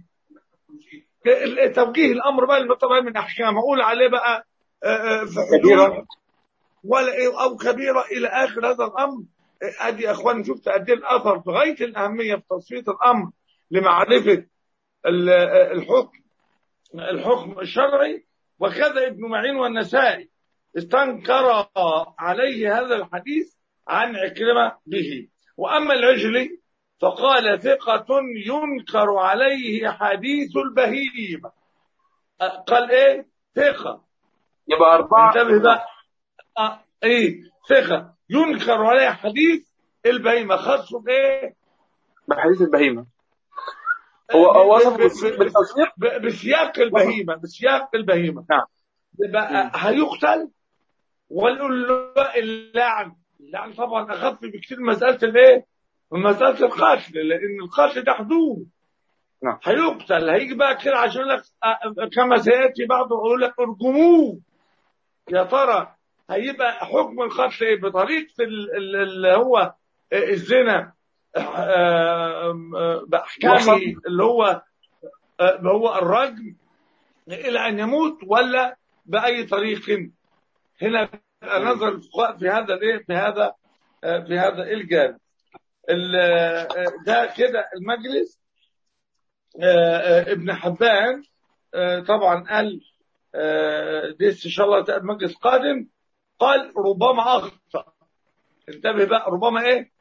ال- توجيه الامر بقى اللي طبعا من احكام اقول عليه بقى آه، آه، في حدود كبيرة. ولا إيه او كبيره الى اخر هذا الامر آه، ادي يا اخوان شفت قد ايه الاثر في غايه الاهميه في تصفيه الامر لمعرفه ال- آه، الحكم الحكم الشرعي وكذا ابن معين والنسائي استنكر عليه هذا الحديث عن عكرمه به واما العجلي فقال ثقة ينكر عليه حديث البهيمة أه، قال ايه ثقة يبقى أربعة انتبه بقى أه، ايه ثقة ينكر عليه حديث البهيمة خاصه بايه بحديث البهيمة هو هو ب- وصف ب- ب- بالتصديق ب- بسياق البهيمة بسياق البهيمة نعم. يبقى هيقتل ونقول له اللعن اللعن طبعا اخف بكثير من مساله الايه؟ من مساله القتل لان القتل ده حدود نعم. هيقتل هيجي بقى كده عشان لك آه، كما سياتي بعض يقول لك ارجموه يا ترى هيبقى حكم القتل ايه بطريقه ال- ال- اللي هو آه، الزنا آه، آه، آه، باحكامه وصل. اللي هو آه، هو الرجم الى ان يموت ولا باي طريق هنا بقى نظر الفقهاء في هذا الايه في هذا آه، في هذا الجانب ال- آه، ده كده المجلس آه، آه، ابن حبان آه، طبعا قال آه، دي ان شاء الله تأتي مجلس قادم قال ربما اخطا انتبه بقى ربما ايه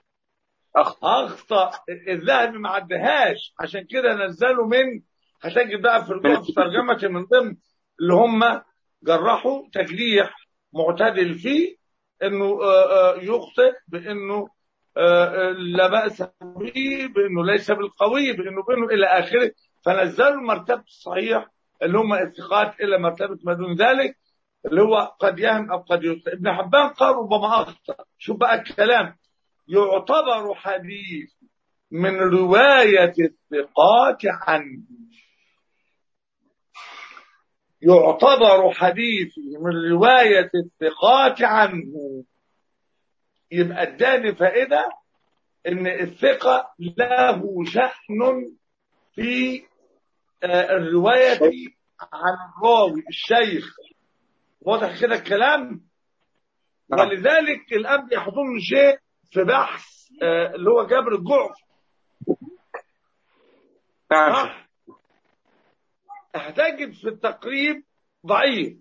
أخطأ اخطا الذهبي ما عدهاش عشان كده نزلوا من هتجد بقى في الرجوع في ترجمه من ضمن اللي هم جرحوا تجريح معتدل فيه انه آه، آه، يخطئ بانه آه، آه، لا باس به بانه ليس بالقوي بانه بانه الى اخره فنزلوا مرتبه الصحيح اللي هم الثقات الى مرتبه ما دون ذلك اللي هو قد يهم او قد يخطئ ابن حبان قال ربما اخطا شوف بقى الكلام يعتبر حديث من رواية الثقات عنه يعتبر حديثه من رواية الثقات عنه يبقى اداني فائدة ان الثقة له شأن في آه، الرواية عن الراوي الشيخ واضح كده الكلام نعم. ولذلك الآن يحضرني شيء في بحث آه، اللي هو جابر الجعف نعم صح هتجد في التقريب ضعيف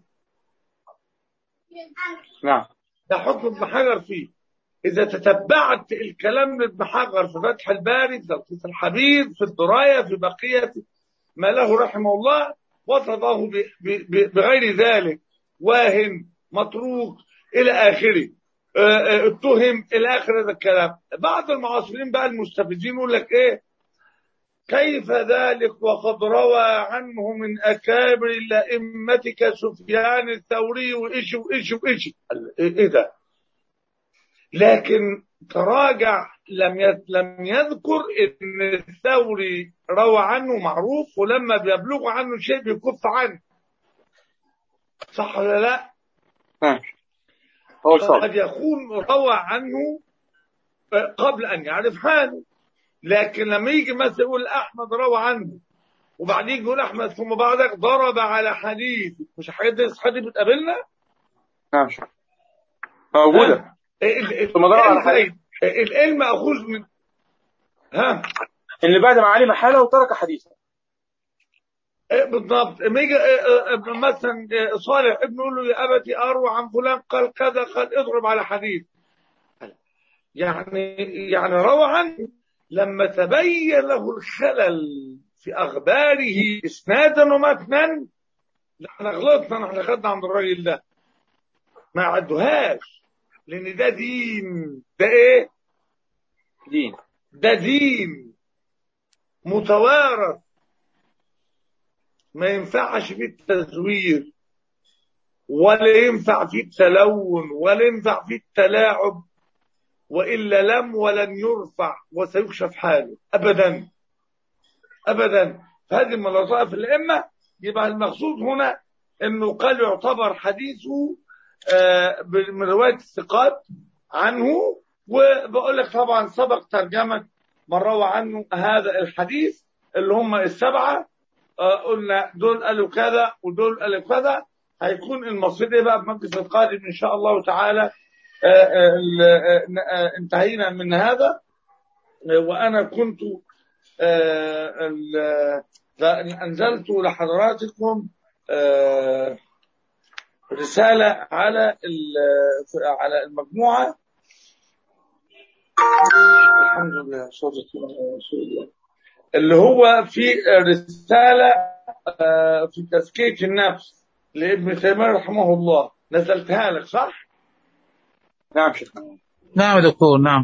نعم ده حكم ابن حجر فيه إذا تتبعت الكلام لابن حجر في فتح الباري في تلخيص الحبيب في الدراية في بقية ما له رحمه الله وصفه ب- ب- ب- بغير ذلك واهن متروك إلى آخره آه، آه، اتهم إلى آخر هذا الكلام بعض المعاصرين بقى المستفيدين يقول لك إيه كيف ذلك وقد روى عنه من أكابر الأئمة كسفيان الثوري وإيش وإيش وإيش قال إيه إيه ده لكن تراجع لم ي- لم يذكر ان الثوري روى عنه معروف ولما بيبلغ عنه شيء بيكف عنه صح ولا لا نعم هو الصواب قد يكون روى عنه قبل ان يعرف حاله لكن لما يجي مثلا يقول احمد روى عنه وبعدين يقول احمد ثم بعدك ضرب على حديث مش الحاجات دي حد بتقابلنا نعم شيخ موجودة ال- ال- ثم ضرب على العلم- حديث. العلم ماخوذ من ها اللي بعد ما علم حاله وترك حديثه إيه بالضبط لما يجي إيه إيه مثلا إيه صالح ابنه يقول له يا ابتي اروى عن فلان قال كذا قال اضرب على حديث يعني يعني روى عنه لما تبين له الخلل في اخباره اسنادا ومتنا لا احنا غلطنا احنا خدنا عند الراجل ده ما عدوهاش لان ده دين ده ايه دين ده دين متوارث ما ينفعش فيه التزوير ولا ينفع فيه التلون ولا ينفع فيه التلاعب وإلا لم ولن يرفع وسيكشف حاله أبدا أبدا هذه من لطائف الأئمة يبقى المقصود هنا أنه قال يعتبر حديثه آه، من رواية الثقات عنه وبقول لك طبعا سبق ترجمة من روى عنه هذا الحديث اللي هم السبعة آه، قلنا دول قالوا كذا ودول قالوا كذا هيكون المصير ايه بقى في مجلس القادم ان شاء الله تعالى آه، آه، ال- آه، آه، انتهينا من هذا آه، وانا كنت آه، ال- آه، انزلت لحضراتكم آه، رسالة على ال- على المجموعة الحمد لله صوت رسول الله اللي هو في رسالة آه، في تزكية النفس لابن تيمية رحمه الله نزلتها لك صح؟ نعم شيخ نعم يا دكتور نعم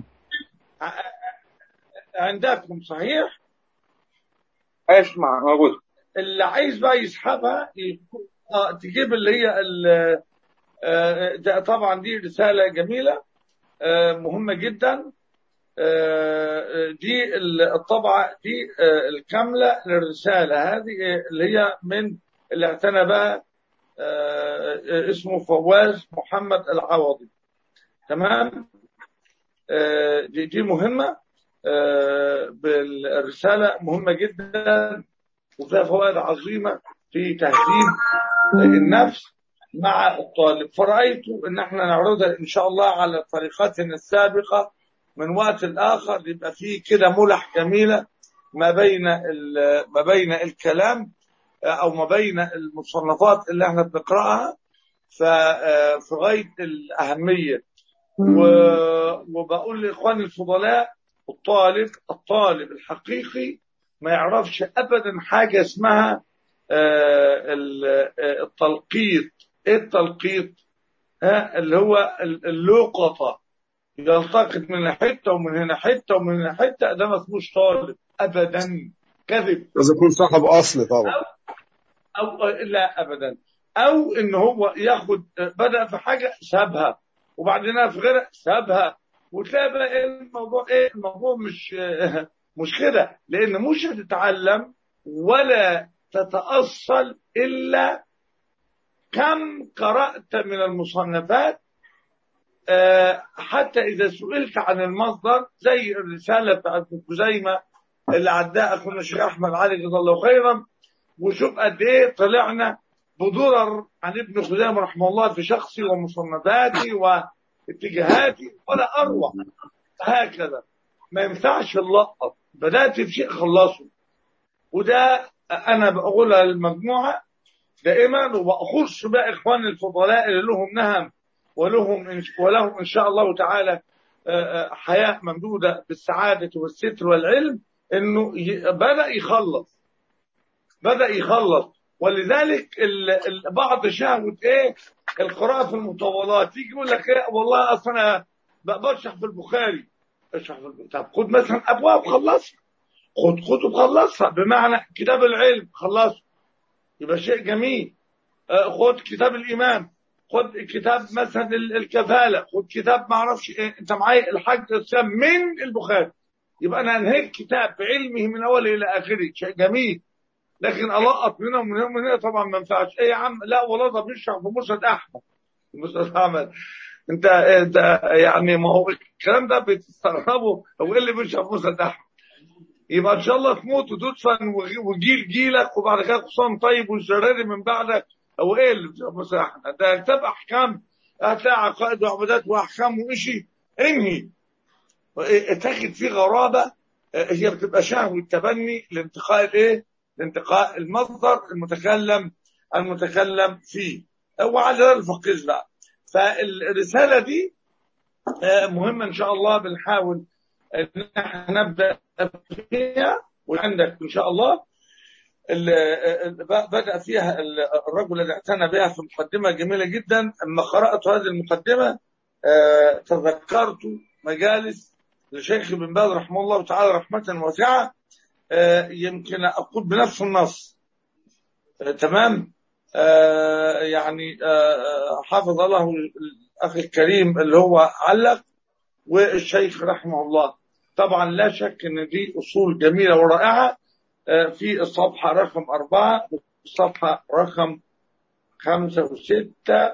عندكم صحيح؟ ايش مع موجود اللي عايز بقى يسحبها يكون- آه تجيب اللي هي ال- آه، ده طبعا دي رسالة جميلة آه، مهمة جدا آه، دي الطبعة دي آه، الكاملة للرسالة هذه آه، اللي هي من اللي اعتنى بها آه، اسمه فواز محمد العوضي تمام آه، دي دي مهمة آه، بالرسالة مهمة جدا وفيها فوائد عظيمة في تهذيب النفس مع الطالب فرأيت ان احنا نعرضها ان شاء الله على طريقتنا السابقة من وقت لآخر يبقى فيه كده ملح جميلة ما بين ال- ما بين الكلام او ما بين المصنفات اللي احنا بنقراها ف- في غاية الأهمية و- وبقول لإخواني الفضلاء الطالب الطالب الحقيقي ما يعرفش أبدا حاجة اسمها آه، ال- آه، التلقيط ايه التلقيط ها اللي هو ال- اللقطة يلتقط من هنا حتة ومن هنا حتة ومن هنا حتة ده ما اسموش طالب أبدا كذب لازم يكون صاحب اصل طبعا او لا ابدا او ان هو ياخد بدا في حاجه سابها وبعدين في غيرها سابها وتلاقي بقى إيه الموضوع ايه الموضوع مش مش كده لان مش هتتعلم ولا تتاصل الا كم قرأت من المصنفات آه، حتى إذا سئلت عن المصدر زي الرسالة بتاعت ابن خزيمة اللي عداها أخونا الشيخ أحمد علي جزاه الله خيرا وشوف قد إيه طلعنا بدرر عن ابن خزيمة رحمه الله في شخصي ومصنفاتي واتجاهاتي ولا أروع هكذا ما ينفعش اللقط بدأت في شيء خلصه وده أنا بقولها للمجموعة دائما وبأخص بقى إخواني الفضلاء اللي لهم نهم ولهم إن ولهم إن شاء الله تعالى آه، آه، حياة ممدودة بالسعادة والستر والعلم إنه ي- بدأ يخلص بدأ يخلص ولذلك ال- ال- بعض شهوة إيه القراءة في المطولات يجي يقول لك إيه والله أصل أنا ب- بشرح في البخاري اشرح في البخاري طب خد مثلا أبواب خلصها خد كتب خلصها بمعنى كتاب العلم خلصه يبقى شيء جميل آه، خد كتاب الإمام خد كتاب مثلا ال- الكفالة خد كتاب ما اعرفش إيه انت معايا الحج الاسلام من البخاري يبقى انا انهيت كتاب بعلمه من اوله الى اخره شيء جميل لكن القط منه ومن هنا ومن هنا طبعا ما ينفعش ايه يا عم لا والله ده بيشرح في مسند احمد مسند احمد انت انت يعني ما هو الكلام ده بتستغربه هو ايه اللي بيشرح في مسند احمد يبقى ان شاء الله تموت وتدفن وغ- وجيل جيلك وبعد كده خصام طيب والزراري من بعدك هو ايه اللي بيشرح في مسند احمد ده كتاب احكام هتلاقي عقائد وعبادات واحكام وإشي انهي تاخد فيه غرابه آه، هي بتبقى شهوة تبني لانتقاء الايه؟ لانتقاء المصدر المتكلم المتكلم فيه وعلى ده الفقيس بقى فالرسالة دي آه، مهمة إن شاء الله بنحاول إن احنا نبدأ فيها وعندك إن شاء الله ال- ال- بدأ فيها ال- الرجل الذي اعتنى بها في مقدمة جميلة جدا أما قرأت هذه المقدمة آه، تذكرت مجالس لشيخ بن باز رحمه الله تعالى رحمة واسعة آه، يمكن أقول بنفس النص آه، تمام آه، يعني آه، حفظ الله الأخ الكريم اللي هو علق والشيخ رحمه الله طبعا لا شك ان دي اصول جميله ورائعه آه، في الصفحه رقم أربعة والصفحه رقم خمسة وستة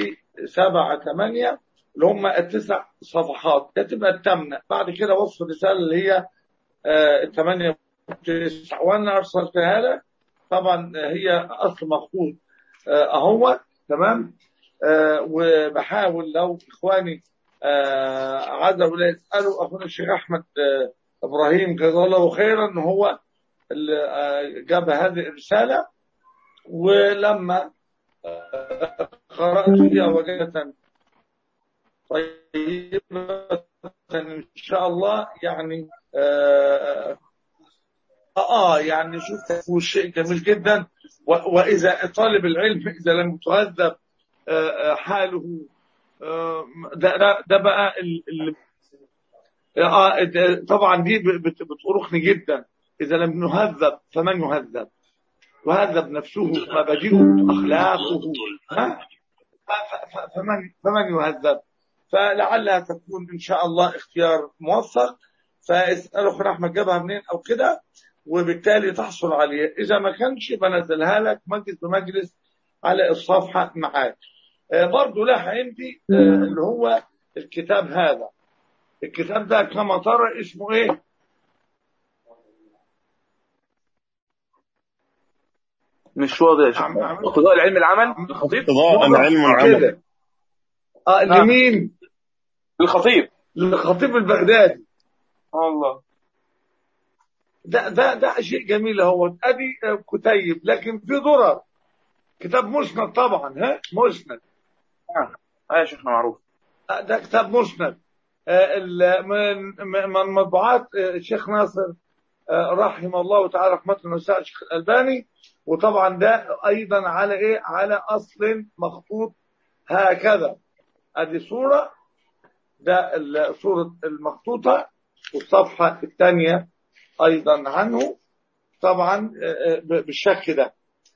وسبعة ثمانية اللي هم التسع صفحات ده تبقى الثامنة بعد كده وصف الرسالة اللي هي آه، الثمانية وتسع وأنا أرسلتها لك طبعا هي أصل مخطوط آه، أهو تمام آه، وبحاول لو إخواني آه، عزوا لا يسألوا أخونا الشيخ أحمد آه، إبراهيم جزاه الله خيرا إن هو اللي آه، جاب هذه الرسالة ولما آه، قرأت فيها وجدت طيبة إن شاء الله يعني آه, آه يعني شوف شيء جميل جدا و- وإذا طالب العلم إذا لم يتهذب آه، آه، حاله آه، ده, ده, ده بقى ال ال آه ده- طبعا دي ب- بت- بتؤرقني جدا إذا لم نهذب فمن يهذب وهذب نفسه مبادئه أخلاقه ها؟ ف- ف- فمن فمن يهذب فلعلها تكون ان شاء الله اختيار موفق فاسال اخونا احمد جابها منين او كده وبالتالي تحصل عليه اذا ما كانش بنزلها لك مجلس بمجلس على الصفحه معاك آه، برضو لها عندي آه، اللي هو الكتاب هذا الكتاب ده كما ترى اسمه ايه مش واضح يا شيخ عم- عم- اقتضاء العلم العمل الخطيب قضاء العلم والعمل كده اه نعم. لمين الخطيب للخطيب البغدادي الله ده ده ده شيء جميل اهو ادي آه، كتيب لكن في ضرر كتاب مسند طبعا ها مسند اه يا شيخنا معروف آه، ده كتاب مسند آه، ال- من من من مطبوعات آه، الشيخ ناصر آه، رحمه الله تعالى رحمه واسعه الشيخ الالباني وطبعا ده ايضا على ايه على اصل مخطوط هكذا ادي صوره ده الصوره المخطوطه والصفحه الثانيه ايضا عنه طبعا آه، آه، بالشكل ده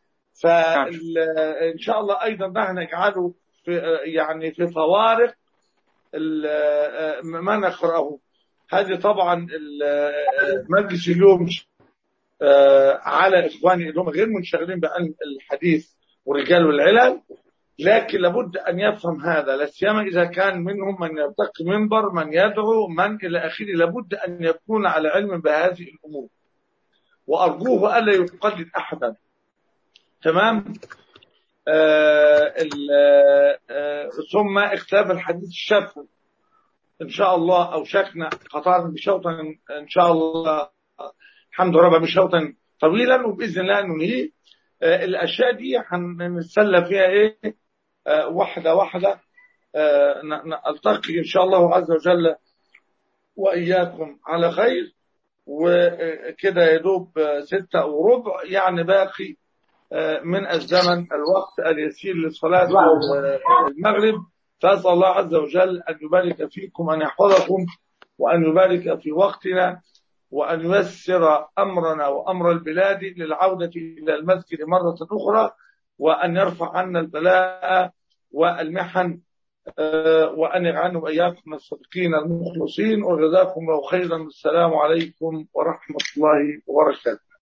فان شاء الله ايضا ده هنجعله في آه، يعني في فوارق ال- آه، ما نقراه هذه طبعا ال- آه، مجلس اليوم آه، على اخواني اللي هم غير منشغلين بعلم الحديث والرجال والعلل لكن لابد أن يفهم هذا لا سيما إذا كان منهم من يرتقي منبر من يدعو من إلى آخره لابد أن يكون على علم بهذه الأمور وأرجوه ألا يقلد أحدا تمام آه ال- آه ثم اختلاف الحديث الشافعي إن شاء الله أوشكنا قطعنا بشوطا إن شاء الله الحمد لله بشوطا طويلا وبإذن الله ننهيه آه الأشياء دي هنتسلى فيها إيه آه واحدة واحدة آه ن- نلتقي إن شاء الله عز وجل وإياكم على خير وكده يا دوب ستة وربع يعني باقي آه، من الزمن الوقت اليسير لصلاة آه، المغرب فأسأل الله عز وجل أن يبارك فيكم أن يحفظكم وأن يبارك في وقتنا وأن ييسر أمرنا وأمر البلاد للعودة إلى المسجد مرة أخرى وأن يرفع عنا البلاء والمحن آه، وأن يجعلنا وإياكم من الصادقين المخلصين وجزاكم الله خيرا والسلام عليكم ورحمة الله وبركاته